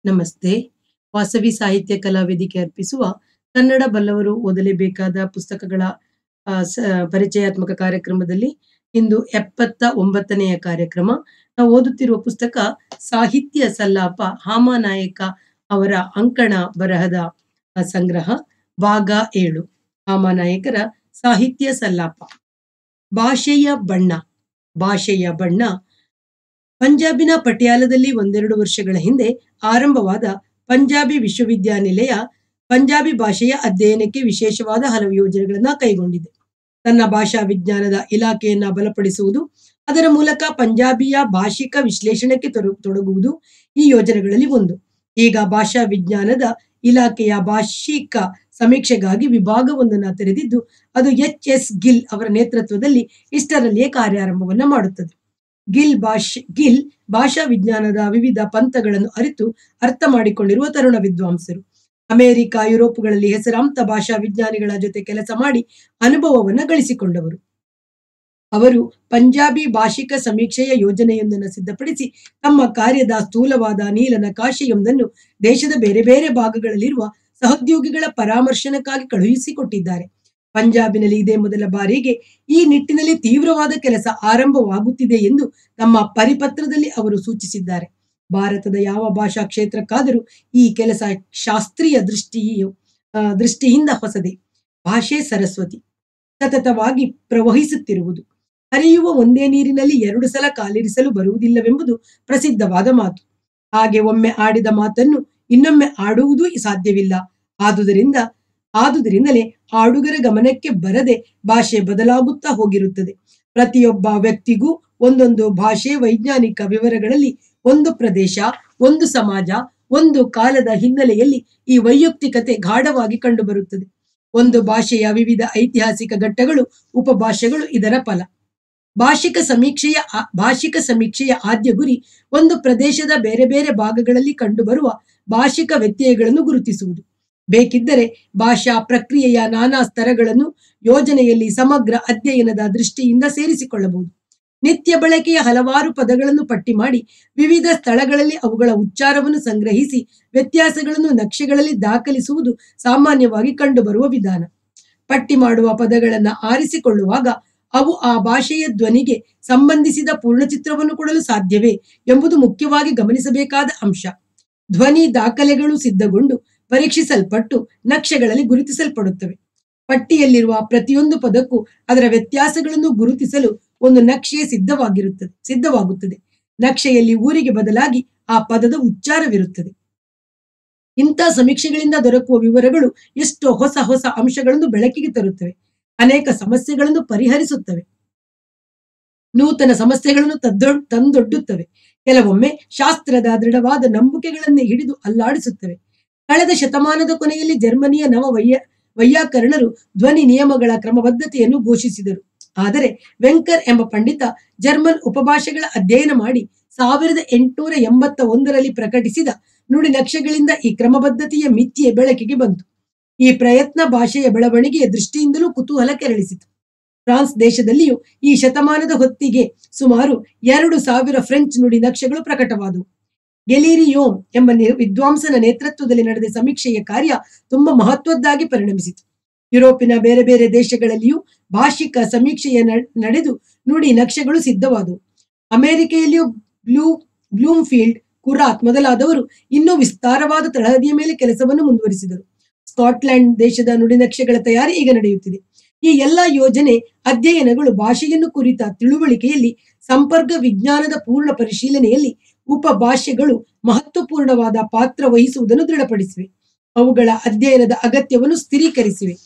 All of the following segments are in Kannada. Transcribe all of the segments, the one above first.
ನಮಸ್ತೆ ವಾಸವಿ ಸಾಹಿತ್ಯ ಕಲಾ ವೇದಿಕೆ ಅರ್ಪಿಸುವ ಕನ್ನಡ ಬಲ್ಲವರು ಓದಲೇಬೇಕಾದ ಪುಸ್ತಕಗಳ ಆ, ಸ- ಪರಿಚಯಾತ್ಮಕ ಕಾರ್ಯಕ್ರಮದಲ್ಲಿ ಇಂದು ಎಪ್ಪತ್ತ ಒಂಬತ್ತನೆಯ ಕಾರ್ಯಕ್ರಮ ನಾವು ಓದುತ್ತಿರುವ ಪುಸ್ತಕ ಸಾಹಿತ್ಯ ಸಲ್ಲಾಪ ಹಾಮಾನಾಯಕ ಅವರ ಅಂಕಣ ಬರಹದ ಆ, ಸಂಗ್ರಹ ಭಾಗ ಏಳು ಹಾಮಾನಾಯಕರ ಸಾಹಿತ್ಯ ಸಲ್ಲಾಪ ಭಾಷೆಯ ಬಣ್ಣ ಭಾಷೆಯ ಬಣ್ಣ ಪಂಜಾಬಿನ ಪಟಿಯಾಲದಲ್ಲಿ ಒಂದೆರಡು ವರ್ಷಗಳ ಹಿಂದೆ ಆರಂಭವಾದ ಪಂಜಾಬಿ ವಿಶ್ವವಿದ್ಯಾನಿಲಯ ಪಂಜಾಬಿ ಭಾಷೆಯ ಅಧ್ಯಯನಕ್ಕೆ ವಿಶೇಷವಾದ ಹಲವು ಯೋಜನೆಗಳನ್ನ ಕೈಗೊಂಡಿದೆ ತನ್ನ ಭಾಷಾ ವಿಜ್ಞಾನದ ಇಲಾಖೆಯನ್ನ ಬಲಪಡಿಸುವುದು ಅದರ ಮೂಲಕ ಪಂಜಾಬಿಯ ಭಾಷಿಕ ವಿಶ್ಲೇಷಣೆಗೆ ತೊಡ- ತೊಡಗುವುದು ಈ ಯೋಜನೆಗಳಲ್ಲಿ ಒಂದು ಈಗ ಭಾಷಾ ವಿಜ್ಞಾನದ ಇಲಾಖೆಯ ಭಾಷಿಕ ಸಮೀಕ್ಷೆಗಾಗಿ ವಿಭಾಗವೊಂದನ್ನು ತೆರೆದಿದ್ದು ಅದು ಎಚ್ ಎಸ್ ಗಿಲ್ ಅವರ ನೇತೃತ್ವದಲ್ಲಿ ಇಷ್ಟರಲ್ಲಿಯೇ ಕಾರ್ಯಾರಂಭವನ್ನ ಮಾಡುತ್ತದೆ ಗಿಲ್ ಭಾಷೆ ಗಿಲ್ ಭಾಷಾ ವಿಜ್ಞಾನದ ವಿವಿಧ ಪಂಥಗಳನ್ನು ಅರಿತು ಅರ್ಥ ಮಾಡಿಕೊಂಡಿರುವ ತರುಣ ವಿದ್ವಾಂಸರು ಅಮೆರಿಕ ಯುರೋಪ್ಗಳಲ್ಲಿ ಹೆಸರಾಂತ ಭಾಷಾ ವಿಜ್ಞಾನಿಗಳ ಜೊತೆ ಕೆಲಸ ಮಾಡಿ ಅನುಭವವನ್ನ ಗಳಿಸಿಕೊಂಡವರು ಅವರು ಪಂಜಾಬಿ ಭಾಷಿಕ ಸಮೀಕ್ಷೆಯ ಯೋಜನೆಯೊಂದನ್ನು ಸಿದ್ಧಪಡಿಸಿ ತಮ್ಮ ಕಾರ್ಯದ ಸ್ಥೂಲವಾದ ನೀಲನಕಾಶೆಯೊಂದನ್ನು ದೇಶದ ಬೇರೆ ಬೇರೆ ಭಾಗಗಳಲ್ಲಿರುವ ಸಹೋದ್ಯೋಗಿಗಳ ಪರಾಮರ್ಶನಕ್ಕಾಗಿ ಕಳುಹಿಸಿಕೊಟ್ಟಿದ್ದಾರೆ ಪಂಜಾಬಿನಲ್ಲಿ ಇದೇ ಮೊದಲ ಬಾರಿಗೆ ಈ ನಿಟ್ಟಿನಲ್ಲಿ ತೀವ್ರವಾದ ಕೆಲಸ ಆರಂಭವಾಗುತ್ತಿದೆ ಎಂದು ತಮ್ಮ ಪರಿಪತ್ರದಲ್ಲಿ ಅವರು ಸೂಚಿಸಿದ್ದಾರೆ ಭಾರತದ ಯಾವ ಭಾಷಾ ಕ್ಷೇತ್ರಕ್ಕಾದರೂ ಈ ಕೆಲಸ ಶಾಸ್ತ್ರೀಯ ದೃಷ್ಟಿಯು ಆ, ದೃಷ್ಟಿಯಿಂದ ಹೊಸದೇ ಭಾಷೆ ಸರಸ್ವತಿ ಸತತವಾಗಿ ಪ್ರವಹಿಸುತ್ತಿರುವುದು ಹರಿಯುವ ಒಂದೇ ನೀರಿನಲ್ಲಿ ಎರಡು ಸಲ ಕಾಲಿರಿಸಲು ಬರುವುದಿಲ್ಲವೆಂಬುದು ಪ್ರಸಿದ್ಧವಾದ ಮಾತು ಹಾಗೆ ಒಮ್ಮೆ ಆಡಿದ ಮಾತನ್ನು ಇನ್ನೊಮ್ಮೆ ಆಡುವುದೂ ಸಾಧ್ಯವಿಲ್ಲ ಆದುದರಿಂದ ಆದುದರಿಂದಲೇ ಆಡುಗರ ಗಮನಕ್ಕೆ ಬರದೆ ಭಾಷೆ ಬದಲಾಗುತ್ತಾ ಹೋಗಿರುತ್ತದೆ ಪ್ರತಿಯೊಬ್ಬ ವ್ಯಕ್ತಿಗೂ ಒಂದೊಂದು ಭಾಷೆ ವೈಜ್ಞಾನಿಕ ವಿವರಗಳಲ್ಲಿ ಒಂದು ಪ್ರದೇಶ ಒಂದು ಸಮಾಜ ಒಂದು ಕಾಲದ ಹಿನ್ನೆಲೆಯಲ್ಲಿ ಈ ವೈಯಕ್ತಿಕತೆ ಗಾಢವಾಗಿ ಕಂಡುಬರುತ್ತದೆ ಒಂದು ಭಾಷೆಯ ವಿವಿಧ ಐತಿಹಾಸಿಕ ಘಟ್ಟಗಳು ಉಪಭಾಷೆಗಳು ಇದರ ಫಲ ಭಾಷಿಕ ಸಮೀಕ್ಷೆಯ ಆ- ಭಾಷಿಕ ಸಮೀಕ್ಷೆಯ ಆದ್ಯ ಗುರಿ ಒಂದು ಪ್ರದೇಶದ ಬೇರೆ ಬೇರೆ ಭಾಗಗಳಲ್ಲಿ ಕಂಡುಬರುವ ಭಾಷಿಕ ವ್ಯತ್ಯಯಗಳನ್ನು ಗುರುತಿಸುವುದು ಬೇಕಿದ್ದರೆ ಭಾಷಾ ಪ್ರಕ್ರಿಯೆಯ ನಾನಾ ಸ್ತರಗಳನ್ನು ಯೋಜನೆಯಲ್ಲಿ ಸಮಗ್ರ ಅಧ್ಯಯನದ ದೃಷ್ಟಿಯಿಂದ ಸೇರಿಸಿಕೊಳ್ಳಬಹುದು ನಿತ್ಯ ಬಳಕೆಯ ಹಲವಾರು ಪದಗಳನ್ನು ಪಟ್ಟಿ ಮಾಡಿ ವಿವಿಧ ಸ್ಥಳಗಳಲ್ಲಿ ಅವುಗಳ ಉಚ್ಚಾರವನ್ನು ಸಂಗ್ರಹಿಸಿ ವ್ಯತ್ಯಾಸಗಳನ್ನು ನಕ್ಷೆಗಳಲ್ಲಿ ದಾಖಲಿಸುವುದು ಸಾಮಾನ್ಯವಾಗಿ ಕಂಡುಬರುವ ವಿಧಾನ ಪಟ್ಟಿ ಮಾಡುವ ಪದಗಳನ್ನು ಆರಿಸಿಕೊಳ್ಳುವಾಗ ಅವು ಆ ಭಾಷೆಯ ಧ್ವನಿಗೆ ಸಂಬಂಧಿಸಿದ ಪೂರ್ಣಚಿತ್ರವನ್ನು ಕೊಡಲು ಸಾಧ್ಯವೇ ಎಂಬುದು ಮುಖ್ಯವಾಗಿ ಗಮನಿಸಬೇಕಾದ ಅಂಶ ಧ್ವನಿ ದಾಖಲೆಗಳು ಸಿದ್ಧಗೊಂಡು ಪರೀಕ್ಷಿಸಲ್ಪಟ್ಟು ನಕ್ಷೆಗಳಲ್ಲಿ ಗುರುತಿಸಲ್ಪಡುತ್ತವೆ ಪಟ್ಟಿಯಲ್ಲಿರುವ ಪ್ರತಿಯೊಂದು ಪದಕ್ಕೂ ಅದರ ವ್ಯತ್ಯಾಸಗಳನ್ನು ಗುರುತಿಸಲು ಒಂದು ನಕ್ಷೆ ಸಿದ್ಧವಾಗಿರುತ್ತದೆ ಸಿದ್ಧವಾಗುತ್ತದೆ ನಕ್ಷೆಯಲ್ಲಿ ಊರಿಗೆ ಬದಲಾಗಿ ಆ ಪದದ ಉಚ್ಚಾರವಿರುತ್ತದೆ ಇಂಥ ಸಮೀಕ್ಷೆಗಳಿಂದ ದೊರಕುವ ವಿವರಗಳು ಎಷ್ಟೋ ಹೊಸ ಹೊಸ ಅಂಶಗಳನ್ನು ಬೆಳಕಿಗೆ ತರುತ್ತವೆ ಅನೇಕ ಸಮಸ್ಯೆಗಳನ್ನು ಪರಿಹರಿಸುತ್ತವೆ ನೂತನ ಸಮಸ್ಯೆಗಳನ್ನು ತದ್ದೊ ತಂದೊಡ್ಡುತ್ತವೆ ಕೆಲವೊಮ್ಮೆ ಶಾಸ್ತ್ರದ ದೃಢವಾದ ನಂಬಿಕೆಗಳನ್ನೇ ಹಿಡಿದು ಅಲ್ಲಾಡಿಸುತ್ತವೆ ಕಳೆದ ಶತಮಾನದ ಕೊನೆಯಲ್ಲಿ ಜರ್ಮನಿಯ ನವ ವೈಯ ವೈಯಾಕರಣರು ಧ್ವನಿ ನಿಯಮಗಳ ಕ್ರಮಬದ್ಧತೆಯನ್ನು ಘೋಷಿಸಿದರು ಆದರೆ ವೆಂಕರ್ ಎಂಬ ಪಂಡಿತ ಜರ್ಮನ್ ಉಪಭಾಷೆಗಳ ಅಧ್ಯಯನ ಮಾಡಿ ಸಾವಿರದ ಎಂಟುನೂರ ಎಂಬತ್ತ ಒಂದರಲ್ಲಿ ಪ್ರಕಟಿಸಿದ ನುಡಿ ನಕ್ಷೆಗಳಿಂದ ಈ ಕ್ರಮಬದ್ಧತೆಯ ಮಿಥ್ಯೆ ಬೆಳಕಿಗೆ ಬಂತು ಈ ಪ್ರಯತ್ನ ಭಾಷೆಯ ಬೆಳವಣಿಗೆಯ ದೃಷ್ಟಿಯಿಂದಲೂ ಕುತೂಹಲ ಕೆರಳಿಸಿತು ಫ್ರಾನ್ಸ್ ದೇಶದಲ್ಲಿಯೂ ಈ ಶತಮಾನದ ಹೊತ್ತಿಗೆ ಸುಮಾರು ಎರಡು ಸಾವಿರ ಫ್ರೆಂಚ್ ನುಡಿ ನಕ್ಷೆಗಳು ಪ್ರಕಟವಾದವು ಗೆಲೀರಿಯೋಮ್ ಎಂಬ ನಿ- ವಿದ್ವಾಂಸನ ನೇತೃತ್ವದಲ್ಲಿ ನಡೆದ ಸಮೀಕ್ಷೆಯ ಕಾರ್ಯ ತುಂಬಾ ಮಹತ್ವದ್ದಾಗಿ ಪರಿಣಮಿಸಿತು ಯುರೋಪಿನ ಬೇರೆ ಬೇರೆ ದೇಶಗಳಲ್ಲಿಯೂ ಭಾಷಿಕ ಸಮೀಕ್ಷೆಯ ನ- ನಡೆದು ನುಡಿ ನಕ್ಷೆಗಳು ಸಿದ್ಧವಾದವು ಅಮೆರಿಕೆಯಲ್ಲಿಯೂ ಬ್ಲೂ ಬ್ಲೂಮ್ಫೀಲ್ಡ್ ಕುರಾತ್ ಮೊದಲಾದವರು ಇನ್ನೂ ವಿಸ್ತಾರವಾದ ತಳಹದಿಯ ಮೇಲೆ ಕೆಲಸವನ್ನು ಮುಂದುವರಿಸಿದರು ಸ್ಕಾಟ್ಲೆಂಡ್ ದೇಶದ ನುಡಿನಕ್ಷೆಗಳ ತಯಾರಿ ಈಗ ನಡೆಯುತ್ತಿದೆ ಈ ಎಲ್ಲ ಯೋಜನೆ ಅಧ್ಯಯನಗಳು ಭಾಷೆಯನ್ನು ಕುರಿತ ತಿಳುವಳಿಕೆಯಲ್ಲಿ ಸಂಪರ್ಕ ವಿಜ್ಞಾನದ ಪೂರ್ಣ ಪರಿಶೀಲನೆಯಲ್ಲಿ ಉಪಭಾಷೆಗಳು ಮಹತ್ವಪೂರ್ಣವಾದ ಪಾತ್ರ ವಹಿಸುವುದನ್ನು ದೃಢಪಡಿಸಿವೆ ಅವುಗಳ ಅಧ್ಯಯನದ ಅಗತ್ಯವನ್ನು ಸ್ಥಿರೀಕರಿಸಿವೆ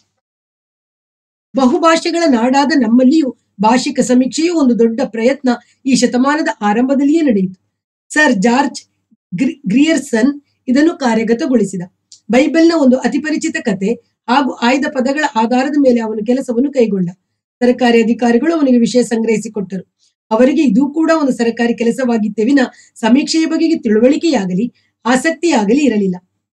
ಬಹುಭಾಷೆಗಳ ನಾಡಾದ ನಮ್ಮಲ್ಲಿಯೂ ಭಾಷಿಕ ಸಮೀಕ್ಷೆಯು ಒಂದು ದೊಡ್ಡ ಪ್ರಯತ್ನ ಈ ಶತಮಾನದ ಆರಂಭದಲ್ಲಿಯೇ ನಡೆಯಿತು ಸರ್ ಜಾರ್ಜ್ ಗ್ರಿ- ಗ್ರಿಯರ್ಸನ್ ಇದನ್ನು ಕಾರ್ಯಗತಗೊಳಿಸಿದ ಬೈಬಲ್ನ ಒಂದು ಅತಿಪರಿಚಿತ ಕತೆ ಹಾಗೂ ಆಯ್ದ ಪದಗಳ ಆಧಾರದ ಮೇಲೆ ಅವನು ಕೆಲಸವನ್ನು ಕೈಗೊಂಡ ಸರ್ಕಾರಿ ಅಧಿಕಾರಿಗಳು ಅವನಿಗೆ ವಿಷಯ ಸಂಗ್ರಹಿಸಿಕೊಟ್ಟರು ಅವರಿಗೆ ಇದು ಕೂಡ ಒಂದು ಸರ್ಕಾರಿ ಕೆಲಸವಾಗಿತ್ತೇ ವಿನ ಸಮೀಕ್ಷೆಯ ಬಗೆಗೆ ತಿಳುವಳಿಕೆಯಾಗಲಿ ಆಸಕ್ತಿಯಾಗಲಿ ಇರಲಿಲ್ಲ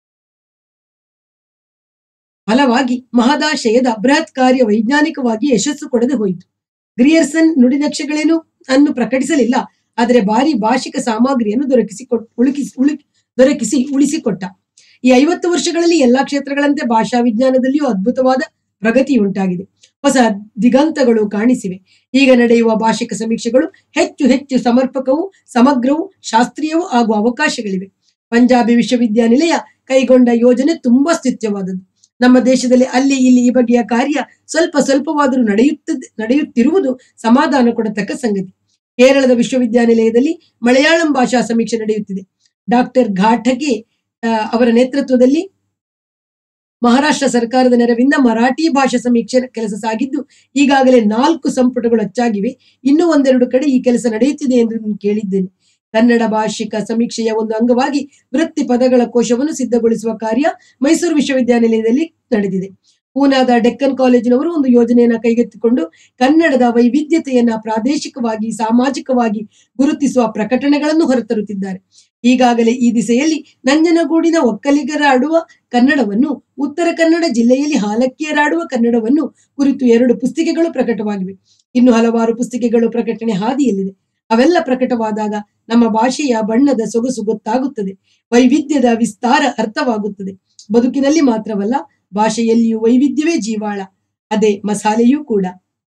ಫಲವಾಗಿ ಮಹದಾಶಯದ ಬೃಹತ್ ಕಾರ್ಯ ವೈಜ್ಞಾನಿಕವಾಗಿ ಯಶಸ್ಸು ಕೊಡದೆ ಹೋಯಿತು ಗ್ರಿಯರ್ಸನ್ ನುಡಿನಕ್ಷೆಗಳೇನು ಅನ್ನು ಪ್ರಕಟಿಸಲಿಲ್ಲ ಆದರೆ ಭಾರಿ ಭಾಷಿಕ ಸಾಮಗ್ರಿಯನ್ನು ದೊರಕಿಸಿ ಉಳುಕಿಸಿ ಉಳುಕಿ ದೊರಕಿಸಿ ಉಳಿಸಿಕೊಟ್ಟ ಈ ಐವತ್ತು ವರ್ಷಗಳಲ್ಲಿ ಎಲ್ಲಾ ಕ್ಷೇತ್ರಗಳಂತೆ ಭಾಷಾ ವಿಜ್ಞಾನದಲ್ಲಿಯೂ ಅದ್ಭುತವಾದ ಪ್ರಗತಿಯುಂಟಾಗಿದೆ ಹೊಸ ದಿಗಂತಗಳು ಕಾಣಿಸಿವೆ ಈಗ ನಡೆಯುವ ಭಾಷಿಕ ಸಮೀಕ್ಷೆಗಳು ಹೆಚ್ಚು ಹೆಚ್ಚು ಸಮರ್ಪಕವೂ ಸಮಗ್ರವೂ ಶಾಸ್ತ್ರೀಯವೂ ಆಗುವ ಅವಕಾಶಗಳಿವೆ ಪಂಜಾಬಿ ವಿಶ್ವವಿದ್ಯಾನಿಲಯ ಕೈಗೊಂಡ ಯೋಜನೆ ತುಂಬಾ ಸ್ತುತ್ಯವಾದದ್ದು ನಮ್ಮ ದೇಶದಲ್ಲಿ ಅಲ್ಲಿ ಇಲ್ಲಿ ಈ ಬಗೆಯ ಕಾರ್ಯ ಸ್ವಲ್ಪ ಸ್ವಲ್ಪವಾದರೂ ನಡೆಯುತ್ತದೆ ನಡೆಯುತ್ತಿರುವುದು ಸಮಾಧಾನ ಕೊಡತಕ್ಕ ಸಂಗತಿ ಕೇರಳದ ವಿಶ್ವವಿದ್ಯಾನಿಲಯದಲ್ಲಿ ಮಲಯಾಳಂ ಭಾಷಾ ಸಮೀಕ್ಷೆ ನಡೆಯುತ್ತಿದೆ ಡಾಕ್ಟರ್ ಘಾಟಗೆ ಆ, ಅವರ ನೇತೃತ್ವದಲ್ಲಿ ಮಹಾರಾಷ್ಟ್ರ ಸರ್ಕಾರದ ನೆರವಿಂದ ಮರಾಠಿ ಭಾಷಾ ಸಮೀಕ್ಷೆ ಕೆಲಸ ಸಾಗಿದ್ದು ಈಗಾಗಲೇ ನಾಲ್ಕು ಸಂಪುಟಗಳು ಅಚ್ಚಾಗಿವೆ ಇನ್ನೂ ಒಂದೆರಡು ಕಡೆ ಈ ಕೆಲಸ ನಡೆಯುತ್ತಿದೆ ಎಂದು ನಾನು ಕೇಳಿದ್ದೇನೆ ಕನ್ನಡ ಭಾಷಿಕ ಸಮೀಕ್ಷೆಯ ಒಂದು ಅಂಗವಾಗಿ ವೃತ್ತಿ ಪದಗಳ ಕೋಶವನ್ನು ಸಿದ್ಧಗೊಳಿಸುವ ಕಾರ್ಯ ಮೈಸೂರು ವಿಶ್ವವಿದ್ಯಾನಿಲಯದಲ್ಲಿ ನಡೆದಿದೆ ಪೂನಾದ ಡೆಕ್ಕನ್ ಕಾಲೇಜಿನವರು ಒಂದು ಯೋಜನೆಯನ್ನ ಕೈಗೆತ್ತಿಕೊಂಡು ಕನ್ನಡದ ವೈವಿಧ್ಯತೆಯನ್ನ ಪ್ರಾದೇಶಿಕವಾಗಿ ಸಾಮಾಜಿಕವಾಗಿ ಗುರುತಿಸುವ ಪ್ರಕಟಣೆಗಳನ್ನು ಹೊರತರುತ್ತಿದ್ದಾರೆ ಈಗಾಗಲೇ ಈ ದಿಸೆಯಲ್ಲಿ ನಂಜನಗೂಡಿನ ಒಕ್ಕಲಿಗರಾಡುವ ಕನ್ನಡವನ್ನು ಉತ್ತರ ಕನ್ನಡ ಜಿಲ್ಲೆಯಲ್ಲಿ ಹಾಲಕ್ಕಿಯರಾಡುವ ಕನ್ನಡವನ್ನು ಕುರಿತು ಎರಡು ಪುಸ್ತಿಕೆಗಳು ಪ್ರಕಟವಾಗಿವೆ ಇನ್ನು ಹಲವಾರು ಪುಸ್ತಿಕೆಗಳು ಪ್ರಕಟಣೆ ಹಾದಿಯಲ್ಲಿದೆ ಅವೆಲ್ಲ ಪ್ರಕಟವಾದಾಗ ನಮ್ಮ ಭಾಷೆಯ ಬಣ್ಣದ ಸೊಗಸು ಗೊತ್ತಾಗುತ್ತದೆ ವೈವಿಧ್ಯದ ವಿಸ್ತಾರ ಅರ್ಥವಾಗುತ್ತದೆ ಬದುಕಿನಲ್ಲಿ ಮಾತ್ರವಲ್ಲ ಭಾಷೆಯಲ್ಲಿಯೂ ವೈವಿಧ್ಯವೇ ಜೀವಾಳ ಅದೇ ಮಸಾಲೆಯೂ ಕೂಡ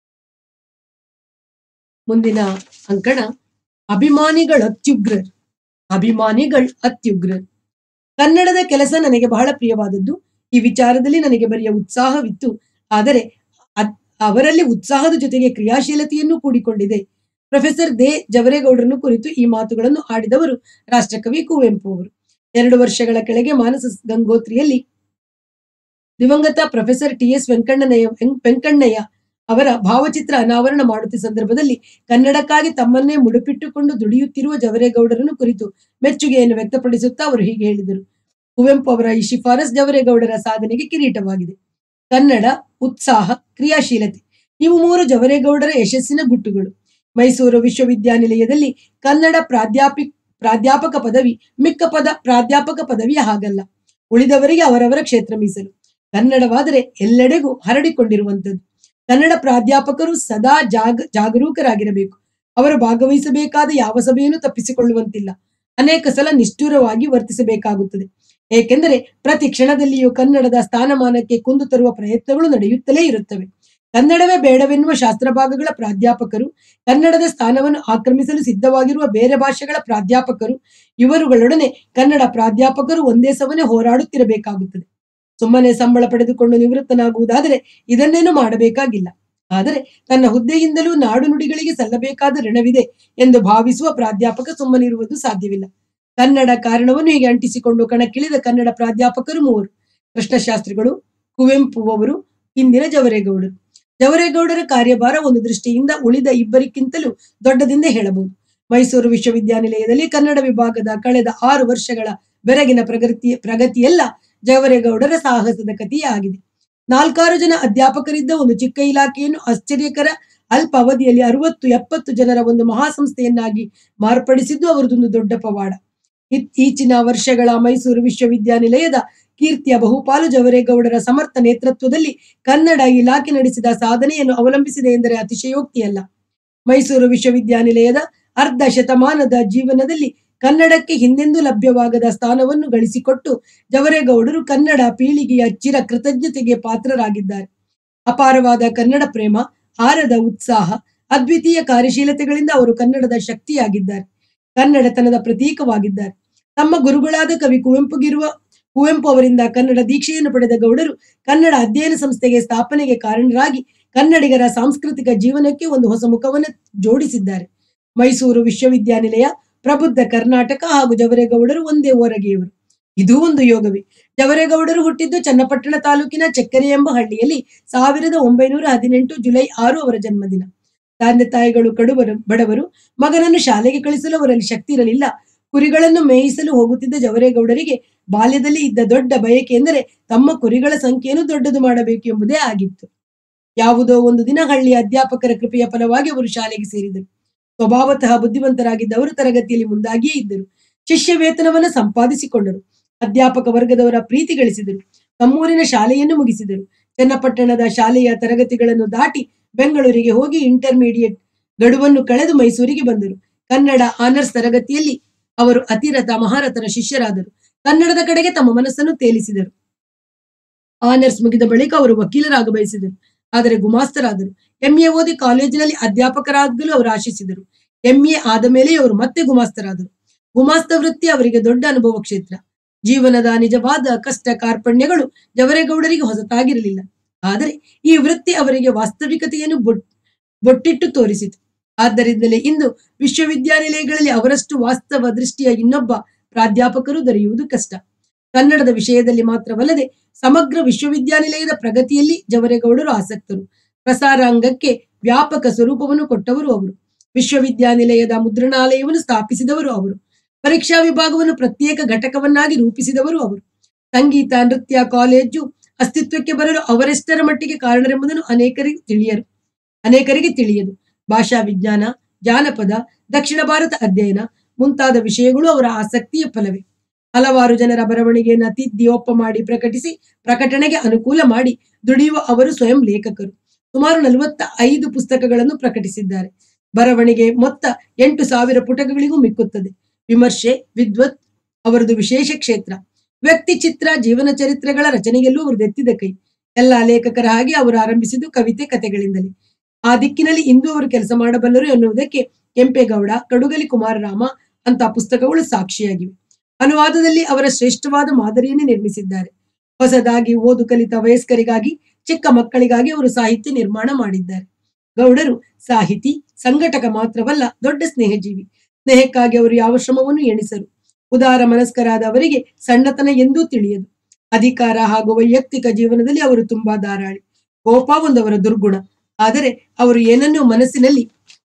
ಮುಂದಿನ ಅಂಕಣ ಅಭಿಮಾನಿಗಳ ಅತ್ಯುಗ್ರರ್ ಅಭಿಮಾನಿಗಳ್ ಅತ್ಯುಗ್ರರ್ ಕನ್ನಡದ ಕೆಲಸ ನನಗೆ ಬಹಳ ಪ್ರಿಯವಾದದ್ದು ಈ ವಿಚಾರದಲ್ಲಿ ನನಗೆ ಬರೆಯ ಉತ್ಸಾಹವಿತ್ತು ಆದರೆ ಅದ್- ಅವರಲ್ಲಿ ಉತ್ಸಾಹದ ಜೊತೆಗೆ ಕ್ರಿಯಾಶೀಲತೆಯನ್ನು ಕೂಡಿಕೊಂಡಿದೆ ಪ್ರೊಫೆಸರ್ ದೇ ಜವರೇಗೌಡರನ್ನು ಕುರಿತು ಈ ಮಾತುಗಳನ್ನು ಆಡಿದವರು ರಾಷ್ಟ್ರಕವಿ ಕುವೆಂಪು ಅವರು ಎರಡು ವರ್ಷಗಳ ಕೆಳಗೆ ಮಾನಸ ಗಂಗೋತ್ರಿಯಲ್ಲಿ ದಿವಂಗತ ಪ್ರೊಫೆಸರ್ ಟಿ ಎಸ್ ವೆಂಕಣ್ಣನಯ್ಯ ವೆಂ- ವೆಂಕಣ್ಣಯ್ಯ ಅವರ ಭಾವಚಿತ್ರ ಅನಾವರಣ ಮಾಡುತ್ತಿದ್ದ ಸಂದರ್ಭದಲ್ಲಿ ಕನ್ನಡಕ್ಕಾಗಿ ತಮ್ಮನ್ನೇ ಮುಡುಪಿಟ್ಟುಕೊಂಡು ದುಡಿಯುತ್ತಿರುವ ಜವರೇಗೌಡರನ್ನು ಕುರಿತು ಮೆಚ್ಚುಗೆಯನ್ನು ವ್ಯಕ್ತಪಡಿಸುತ್ತಾ ಅವರು ಹೀಗೆ ಹೇಳಿದರು ಕುವೆಂಪು ಅವರ ಈ ಶಿಫಾರಸ್ ಜವರೇಗೌಡರ ಸಾಧನೆಗೆ ಕಿರೀಟವಾಗಿದೆ ಕನ್ನಡ ಉತ್ಸಾಹ ಕ್ರಿಯಾಶೀಲತೆ ಇವು ಮೂರು ಜವರೇಗೌಡರ ಯಶಸ್ಸಿನ ಗುಟ್ಟುಗಳು ಮೈಸೂರು ವಿಶ್ವವಿದ್ಯಾನಿಲಯದಲ್ಲಿ ಕನ್ನಡ ಪ್ರಾಧ್ಯಾಪಿ ಪ್ರಾಧ್ಯಾಪಕ ಪದವಿ ಮಿಕ್ಕ ಪದ ಪ್ರಾಧ್ಯಾಪಕ ಪದವಿಯ ಹಾಗಲ್ಲ ಉಳಿದವರಿಗೆ ಅವರವರ ಕ್ಷೇತ್ರ ಮೀಸಲು ಕನ್ನಡವಾದರೆ ಎಲ್ಲೆಡೆಗೂ ಹರಡಿಕೊಂಡಿರುವಂಥದ್ದು ಕನ್ನಡ ಪ್ರಾಧ್ಯಾಪಕರು ಸದಾ ಜಾಗ ಜಾಗರೂಕರಾಗಿರಬೇಕು ಅವರು ಭಾಗವಹಿಸಬೇಕಾದ ಯಾವ ಸಭೆಯನ್ನು ತಪ್ಪಿಸಿಕೊಳ್ಳುವಂತಿಲ್ಲ ಅನೇಕ ಸಲ ನಿಷ್ಠುರವಾಗಿ ವರ್ತಿಸಬೇಕಾಗುತ್ತದೆ ಏಕೆಂದರೆ ಪ್ರತಿ ಕ್ಷಣದಲ್ಲಿಯೂ ಕನ್ನಡದ ಸ್ಥಾನಮಾನಕ್ಕೆ ಕುಂದು ತರುವ ಪ್ರಯತ್ನಗಳು ನಡೆಯುತ್ತಲೇ ಇರುತ್ತವೆ ಕನ್ನಡವೇ ಬೇಡವೆನ್ನುವ ಶಾಸ್ತ್ರ ಭಾಗಗಳ ಪ್ರಾಧ್ಯಾಪಕರು ಕನ್ನಡದ ಸ್ಥಾನವನ್ನು ಆಕ್ರಮಿಸಲು ಸಿದ್ಧವಾಗಿರುವ ಬೇರೆ ಭಾಷೆಗಳ ಪ್ರಾಧ್ಯಾಪಕರು ಇವರುಗಳೊಡನೆ ಕನ್ನಡ ಪ್ರಾಧ್ಯಾಪಕರು ಒಂದೇ ಸಮನೆ ಹೋರಾಡುತ್ತಿರಬೇಕಾಗುತ್ತದೆ ಸುಮ್ಮನೆ ಸಂಬಳ ಪಡೆದುಕೊಂಡು ನಿವೃತ್ತನಾಗುವುದಾದರೆ ಇದನ್ನೇನು ಮಾಡಬೇಕಾಗಿಲ್ಲ ಆದರೆ ತನ್ನ ಹುದ್ದೆಯಿಂದಲೂ ನಾಡು ನುಡಿಗಳಿಗೆ ಸಲ್ಲಬೇಕಾದ ಋಣವಿದೆ ಎಂದು ಭಾವಿಸುವ ಪ್ರಾಧ್ಯಾಪಕ ಸುಮ್ಮನಿರುವುದು ಸಾಧ್ಯವಿಲ್ಲ ಕನ್ನಡ ಕಾರಣವನ್ನು ಹೀಗೆ ಅಂಟಿಸಿಕೊಂಡು ಕಣಕ್ಕಿಳಿದ ಕನ್ನಡ ಪ್ರಾಧ್ಯಾಪಕರು ಮೂವರು ಕೃಷ್ಣಶಾಸ್ತ್ರಿಗಳು ಕುವೆಂಪು ಅವರು ಇಂದಿನ ಜವರೇಗೌಡರು ಜವರೇಗೌಡರ ಕಾರ್ಯಭಾರ ಒಂದು ದೃಷ್ಟಿಯಿಂದ ಉಳಿದ ಇಬ್ಬರಿಗಿಂತಲೂ ದೊಡ್ಡದೆಂದೇ ಹೇಳಬಹುದು ಮೈಸೂರು ವಿಶ್ವವಿದ್ಯಾನಿಲಯದಲ್ಲಿ ಕನ್ನಡ ವಿಭಾಗದ ಕಳೆದ ಆರು ವರ್ಷಗಳ ಬೆರಗಿನ ಪ್ರಗತಿ ಪ್ರಗತಿಯೆಲ್ಲ ಜವರೇಗೌಡರ ಸಾಹಸದ ಕಥೆಯೇ ಆಗಿದೆ ನಾಲ್ಕಾರು ಜನ ಅಧ್ಯಾಪಕರಿದ್ದ ಒಂದು ಚಿಕ್ಕ ಇಲಾಖೆಯನ್ನು ಆಶ್ಚರ್ಯಕರ ಅಲ್ಪ ಅವಧಿಯಲ್ಲಿ ಅರವತ್ತು ಎಪ್ಪತ್ತು ಜನರ ಒಂದು ಮಹಾಸಂಸ್ಥೆಯನ್ನಾಗಿ ಮಾರ್ಪಡಿಸಿದ್ದು ಅವರದೊಂದು ದೊಡ್ಡ ಪವಾಡ ಇತ್- ಈಚಿನ ವರ್ಷಗಳ ಮೈಸೂರು ವಿಶ್ವವಿದ್ಯಾನಿಲಯದ ಕೀರ್ತಿಯ ಬಹುಪಾಲು ಜವರೇಗೌಡರ ಸಮರ್ಥ ನೇತೃತ್ವದಲ್ಲಿ ಕನ್ನಡ ಇಲಾಖೆ ನಡೆಸಿದ ಸಾಧನೆಯನ್ನು ಅವಲಂಬಿಸಿದೆ ಎಂದರೆ ಅತಿಶಯೋಕ್ತಿಯಲ್ಲ ಮೈಸೂರು ವಿಶ್ವವಿದ್ಯಾನಿಲಯದ ಅರ್ಧ ಶತಮಾನದ ಜೀವನದಲ್ಲಿ ಕನ್ನಡಕ್ಕೆ ಹಿಂದೆಂದೂ ಲಭ್ಯವಾಗದ ಸ್ಥಾನವನ್ನು ಗಳಿಸಿಕೊಟ್ಟು ಜವರೇಗೌಡರು ಕನ್ನಡ ಪೀಳಿಗೆಯ ಚಿರ ಕೃತಜ್ಞತೆಗೆ ಪಾತ್ರರಾಗಿದ್ದಾರೆ ಅಪಾರವಾದ ಕನ್ನಡ ಪ್ರೇಮ ಆರದ ಉತ್ಸಾಹ ಅದ್ವಿತೀಯ ಕಾರ್ಯಶೀಲತೆಗಳಿಂದ ಅವರು ಕನ್ನಡದ ಶಕ್ತಿಯಾಗಿದ್ದಾರೆ ಕನ್ನಡತನದ ಪ್ರತೀಕವಾಗಿದ್ದಾರೆ ತಮ್ಮ ಗುರುಗಳಾದ ಕವಿ ಕುವೆಂಪುಗಿರುವ ಕುವೆಂಪು ಅವರಿಂದ ಕನ್ನಡ ದೀಕ್ಷೆಯನ್ನು ಪಡೆದ ಗೌಡರು ಕನ್ನಡ ಅಧ್ಯಯನ ಸಂಸ್ಥೆಗೆ ಸ್ಥಾಪನೆಗೆ ಕಾರಣರಾಗಿ ಕನ್ನಡಿಗರ ಸಾಂಸ್ಕೃತಿಕ ಜೀವನಕ್ಕೆ ಒಂದು ಹೊಸ ಮುಖವನ್ನು ಜೋಡಿಸಿದ್ದಾರೆ ಮೈಸೂರು ವಿಶ್ವವಿದ್ಯಾನಿಲಯ ಪ್ರಬುದ್ಧ ಕರ್ನಾಟಕ ಹಾಗೂ ಜವರೇಗೌಡರು ಒಂದೇ ಓರಗೆಯವರು ಇದೂ ಒಂದು ಯೋಗವೇ ಜವರೇಗೌಡರು ಹುಟ್ಟಿದ್ದು ಚನ್ನಪಟ್ಟಣ ತಾಲೂಕಿನ ಚೆಕ್ಕರೆ ಎಂಬ ಹಳ್ಳಿಯಲ್ಲಿ ಸಾವಿರದ ಒಂಬೈನೂರ ಹದಿನೆಂಟು ಜುಲೈ ಆರು ಅವರ ಜನ್ಮದಿನ ತಂದೆ ತಾಯಿಗಳು ಕಡುವರು ಬಡವರು ಮಗನನ್ನು ಶಾಲೆಗೆ ಕಳಿಸಲು ಅವರಲ್ಲಿ ಶಕ್ತಿ ಇರಲಿಲ್ಲ ಕುರಿಗಳನ್ನು ಮೇಯಿಸಲು ಹೋಗುತ್ತಿದ್ದ ಜವರೇಗೌಡರಿಗೆ ಬಾಲ್ಯದಲ್ಲಿ ಇದ್ದ ದೊಡ್ಡ ಬಯಕೆ ಎಂದರೆ ತಮ್ಮ ಕುರಿಗಳ ಸಂಖ್ಯೆಯನ್ನು ದೊಡ್ಡದು ಮಾಡಬೇಕು ಎಂಬುದೇ ಆಗಿತ್ತು ಯಾವುದೋ ಒಂದು ದಿನ ಹಳ್ಳಿಯ ಅಧ್ಯಾಪಕರ ಕೃಪೆಯ ಫಲವಾಗಿ ಅವರು ಶಾಲೆಗೆ ಸೇರಿದರು ಸ್ವಭಾವತಃ ಬುದ್ಧಿವಂತರಾಗಿದ್ದ ಅವರು ತರಗತಿಯಲ್ಲಿ ಮುಂದಾಗಿಯೇ ಇದ್ದರು ಶಿಷ್ಯ ವೇತನವನ್ನು ಸಂಪಾದಿಸಿಕೊಂಡರು ಅಧ್ಯಾಪಕ ವರ್ಗದವರ ಪ್ರೀತಿ ಗಳಿಸಿದರು ತಮ್ಮೂರಿನ ಶಾಲೆಯನ್ನು ಮುಗಿಸಿದರು ಚನ್ನಪಟ್ಟಣದ ಶಾಲೆಯ ತರಗತಿಗಳನ್ನು ದಾಟಿ ಬೆಂಗಳೂರಿಗೆ ಹೋಗಿ ಇಂಟರ್ಮೀಡಿಯೇಟ್ ಗಡುವನ್ನು ಕಳೆದು ಮೈಸೂರಿಗೆ ಬಂದರು ಕನ್ನಡ ಆನರ್ಸ್ ತರಗತಿಯಲ್ಲಿ ಅವರು ಅತಿರಥ ಮಹಾರಥರ ಶಿಷ್ಯರಾದರು ಕನ್ನಡದ ಕಡೆಗೆ ತಮ್ಮ ಮನಸ್ಸನ್ನು ತೇಲಿಸಿದರು ಆನರ್ಸ್ ಮುಗಿದ ಬಳಿಕ ಅವರು ವಕೀಲರಾಗ ಬಯಸಿದರು ಆದರೆ ಗುಮಾಸ್ತರಾದರು ಎಂಎ ಓದಿ ಕಾಲೇಜಿನಲ್ಲಿ ಅಧ್ಯಾಪಕರಾಗಲು ಅವರು ಆಶಿಸಿದರು ಎಂಎ ಆದ ಮೇಲೆ ಅವರು ಮತ್ತೆ ಗುಮಾಸ್ತರಾದರು ಗುಮಾಸ್ತ ವೃತ್ತಿ ಅವರಿಗೆ ದೊಡ್ಡ ಅನುಭವ ಕ್ಷೇತ್ರ ಜೀವನದ ನಿಜವಾದ ಕಷ್ಟ ಕಾರ್ಪಣ್ಯಗಳು ಜವರೇಗೌಡರಿಗೆ ಹೊಸತಾಗಿರಲಿಲ್ಲ ಆದರೆ ಈ ವೃತ್ತಿ ಅವರಿಗೆ ವಾಸ್ತವಿಕತೆಯನ್ನು ಬೊಟ್ ಬೊಟ್ಟಿಟ್ಟು ತೋರಿಸಿತು ಆದ್ದರಿಂದಲೇ ಇಂದು ವಿಶ್ವವಿದ್ಯಾನಿಲಯಗಳಲ್ಲಿ ಅವರಷ್ಟು ವಾಸ್ತವ ದೃಷ್ಟಿಯ ಇನ್ನೊಬ್ಬ ಪ್ರಾಧ್ಯಾಪಕರು ದೊರೆಯುವುದು ಕಷ್ಟ ಕನ್ನಡದ ವಿಷಯದಲ್ಲಿ ಮಾತ್ರವಲ್ಲದೆ ಸಮಗ್ರ ವಿಶ್ವವಿದ್ಯಾನಿಲಯದ ಪ್ರಗತಿಯಲ್ಲಿ ಜವರೇಗೌಡರು ಆಸಕ್ತರು ಪ್ರಸಾರಾಂಗಕ್ಕೆ ವ್ಯಾಪಕ ಸ್ವರೂಪವನ್ನು ಕೊಟ್ಟವರು ಅವರು ವಿಶ್ವವಿದ್ಯಾನಿಲಯದ ಮುದ್ರಣಾಲಯವನ್ನು ಸ್ಥಾಪಿಸಿದವರು ಅವರು ಪರೀಕ್ಷಾ ವಿಭಾಗವನ್ನು ಪ್ರತ್ಯೇಕ ಘಟಕವನ್ನಾಗಿ ರೂಪಿಸಿದವರು ಅವರು ಸಂಗೀತ ನೃತ್ಯ ಕಾಲೇಜು ಅಸ್ತಿತ್ವಕ್ಕೆ ಬರಲು ಅವರೆಷ್ಟರ ಮಟ್ಟಿಗೆ ಕಾರಣರೆಂಬುದನ್ನು ಅನೇಕರಿಗೆ ತಿಳಿಯರು ಅನೇಕರಿಗೆ ತಿಳಿಯದು ಭಾಷಾ ವಿಜ್ಞಾನ ಜಾನಪದ ದಕ್ಷಿಣ ಭಾರತ ಅಧ್ಯಯನ ಮುಂತಾದ ವಿಷಯಗಳು ಅವರ ಆಸಕ್ತಿಯ ಫಲವೇ ಹಲವಾರು ಜನರ ಬರವಣಿಗೆಯನ್ನು ತಿದ್ದಿ ಒಪ್ಪ ಮಾಡಿ ಪ್ರಕಟಿಸಿ ಪ್ರಕಟಣೆಗೆ ಅನುಕೂಲ ಮಾಡಿ ದುಡಿಯುವ ಅವರು ಸ್ವಯಂ ಲೇಖಕರು ಸುಮಾರು ನಲವತ್ತ ಐದು ಪುಸ್ತಕಗಳನ್ನು ಪ್ರಕಟಿಸಿದ್ದಾರೆ ಬರವಣಿಗೆ ಮೊತ್ತ ಎಂಟು ಸಾವಿರ ಪುಟಗಳಿಗೂ ಮಿಕ್ಕುತ್ತದೆ ವಿಮರ್ಶೆ ವಿದ್ವತ್ ಅವರದು ವಿಶೇಷ ಕ್ಷೇತ್ರ ವ್ಯಕ್ತಿ ಚಿತ್ರ ಜೀವನ ಚರಿತ್ರೆಗಳ ರಚನೆಯಲ್ಲೂ ಅವರು ಎತ್ತಿದ ಕೈ ಎಲ್ಲ ಲೇಖಕರ ಹಾಗೆ ಅವರು ಆರಂಭಿಸಿದ್ದು ಕವಿತೆ ಕಥೆಗಳಿಂದಲೇ ಆ ದಿಕ್ಕಿನಲ್ಲಿ ಇಂದು ಅವರು ಕೆಲಸ ಮಾಡಬಲ್ಲರು ಎನ್ನುವುದಕ್ಕೆ ಕೆಂಪೇಗೌಡ ಕಡುಗಲಿ ಕುಮಾರರಾಮ ಅಂತ ಪುಸ್ತಕಗಳು ಸಾಕ್ಷಿಯಾಗಿವೆ ಅನುವಾದದಲ್ಲಿ ಅವರ ಶ್ರೇಷ್ಠವಾದ ಮಾದರಿಯನ್ನೇ ನಿರ್ಮಿಸಿದ್ದಾರೆ ಹೊಸದಾಗಿ ಓದು ಕಲಿತ ವಯಸ್ಕರಿಗಾಗಿ ಚಿಕ್ಕ ಮಕ್ಕಳಿಗಾಗಿ ಅವರು ಸಾಹಿತ್ಯ ನಿರ್ಮಾಣ ಮಾಡಿದ್ದಾರೆ ಗೌಡರು ಸಾಹಿತಿ ಸಂಘಟಕ ಮಾತ್ರವಲ್ಲ ದೊಡ್ಡ ಸ್ನೇಹಜೀವಿ ಸ್ನೇಹಕ್ಕಾಗಿ ಅವರು ಯಾವ ಶ್ರಮವನ್ನು ಎಣಿಸರು ಉದಾರ ಮನಸ್ಕರಾದ ಅವರಿಗೆ ಸಣ್ಣತನ ಎಂದೂ ತಿಳಿಯದು ಅಧಿಕಾರ ಹಾಗೂ ವೈಯಕ್ತಿಕ ಜೀವನದಲ್ಲಿ ಅವರು ತುಂಬಾ ಧಾರಾಳಿ ಕೋಪ ಒಂದು ಅವರ ದುರ್ಗುಣ ಆದರೆ ಅವರು ಏನನ್ನೂ ಮನಸ್ಸಿನಲ್ಲಿ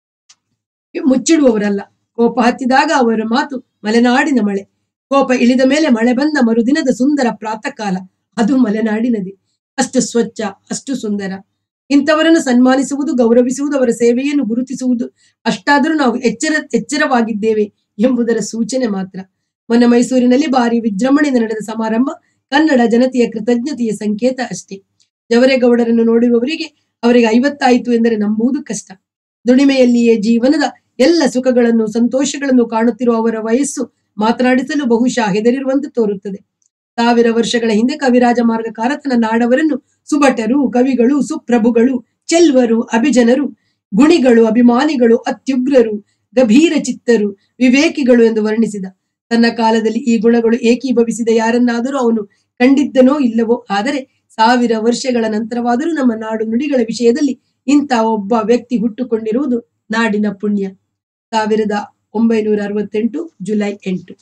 ಮುಚ್ಚಿಡುವವರಲ್ಲ ಕೋಪ ಹತ್ತಿದಾಗ ಅವರ ಮಾತು ಮಲೆನಾಡಿನ ಮಳೆ ಕೋಪ ಇಳಿದ ಮೇಲೆ ಮಳೆ ಬಂದ ಮರುದಿನದ ಸುಂದರ ಪ್ರಾತಃ ಕಾಲ ಅದು ಮಲೆನಾಡಿನದೇ ಅಷ್ಟು ಸ್ವಚ್ಛ ಅಷ್ಟು ಸುಂದರ ಇಂಥವರನ್ನು ಸನ್ಮಾನಿಸುವುದು ಗೌರವಿಸುವುದು ಅವರ ಸೇವೆಯನ್ನು ಗುರುತಿಸುವುದು ಅಷ್ಟಾದರೂ ನಾವು ಎಚ್ಚರ ಎಚ್ಚರವಾಗಿದ್ದೇವೆ ಎಂಬುದರ ಸೂಚನೆ ಮಾತ್ರ ಮೊನ್ನೆ ಮೈಸೂರಿನಲ್ಲಿ ಭಾರಿ ವಿಜೃಂಭಣೆಯಿಂದ ನಡೆದ ಸಮಾರಂಭ ಕನ್ನಡ ಜನತೆಯ ಕೃತಜ್ಞತೆಯ ಸಂಕೇತ ಅಷ್ಟೇ ಜವರೇಗೌಡರನ್ನು ನೋಡಿರುವವರಿಗೆ ಅವರಿಗೆ ಐವತ್ತಾಯಿತು ಎಂದರೆ ನಂಬುವುದು ಕಷ್ಟ ದುಡಿಮೆಯಲ್ಲಿಯೇ ಜೀವನದ ಎಲ್ಲ ಸುಖಗಳನ್ನು ಸಂತೋಷಗಳನ್ನು ಕಾಣುತ್ತಿರುವ ಅವರ ವಯಸ್ಸು ಮಾತನಾಡಿಸಲು ಬಹುಶಃ ಹೆದರಿರುವಂತೆ ತೋರುತ್ತದೆ ಸಾವಿರ ವರ್ಷಗಳ ಹಿಂದೆ ಕವಿರಾಜ ಮಾರ್ಗಕಾರ ತನ್ನ ನಾಡವರನ್ನು ಸುಭಟರು ಕವಿಗಳು ಸುಪ್ರಭುಗಳು ಚೆಲ್ವರು ಅಭಿಜನರು ಗುಣಿಗಳು ಅಭಿಮಾನಿಗಳು ಅತ್ಯುಗ್ರರು ಗಭೀರ ಚಿತ್ತರು ವಿವೇಕಿಗಳು ಎಂದು ವರ್ಣಿಸಿದ ತನ್ನ ಕಾಲದಲ್ಲಿ ಈ ಗುಣಗಳು ಏಕೀಭವಿಸಿದ ಯಾರನ್ನಾದರೂ ಅವನು ಕಂಡಿದ್ದನೋ ಇಲ್ಲವೋ ಆದರೆ ಸಾವಿರ ವರ್ಷಗಳ ನಂತರವಾದರೂ ನಮ್ಮ ನಾಡು ನುಡಿಗಳ ವಿಷಯದಲ್ಲಿ ಇಂಥ ಒಬ್ಬ ವ್ಯಕ್ತಿ ಹುಟ್ಟುಕೊಂಡಿರುವುದು ನಾಡಿನ ಪುಣ್ಯ ಸಾವಿರದ ಒಂಬೈನೂರ ಅರವತ್ತೆಂಟು ಜುಲೈ ಎಂಟು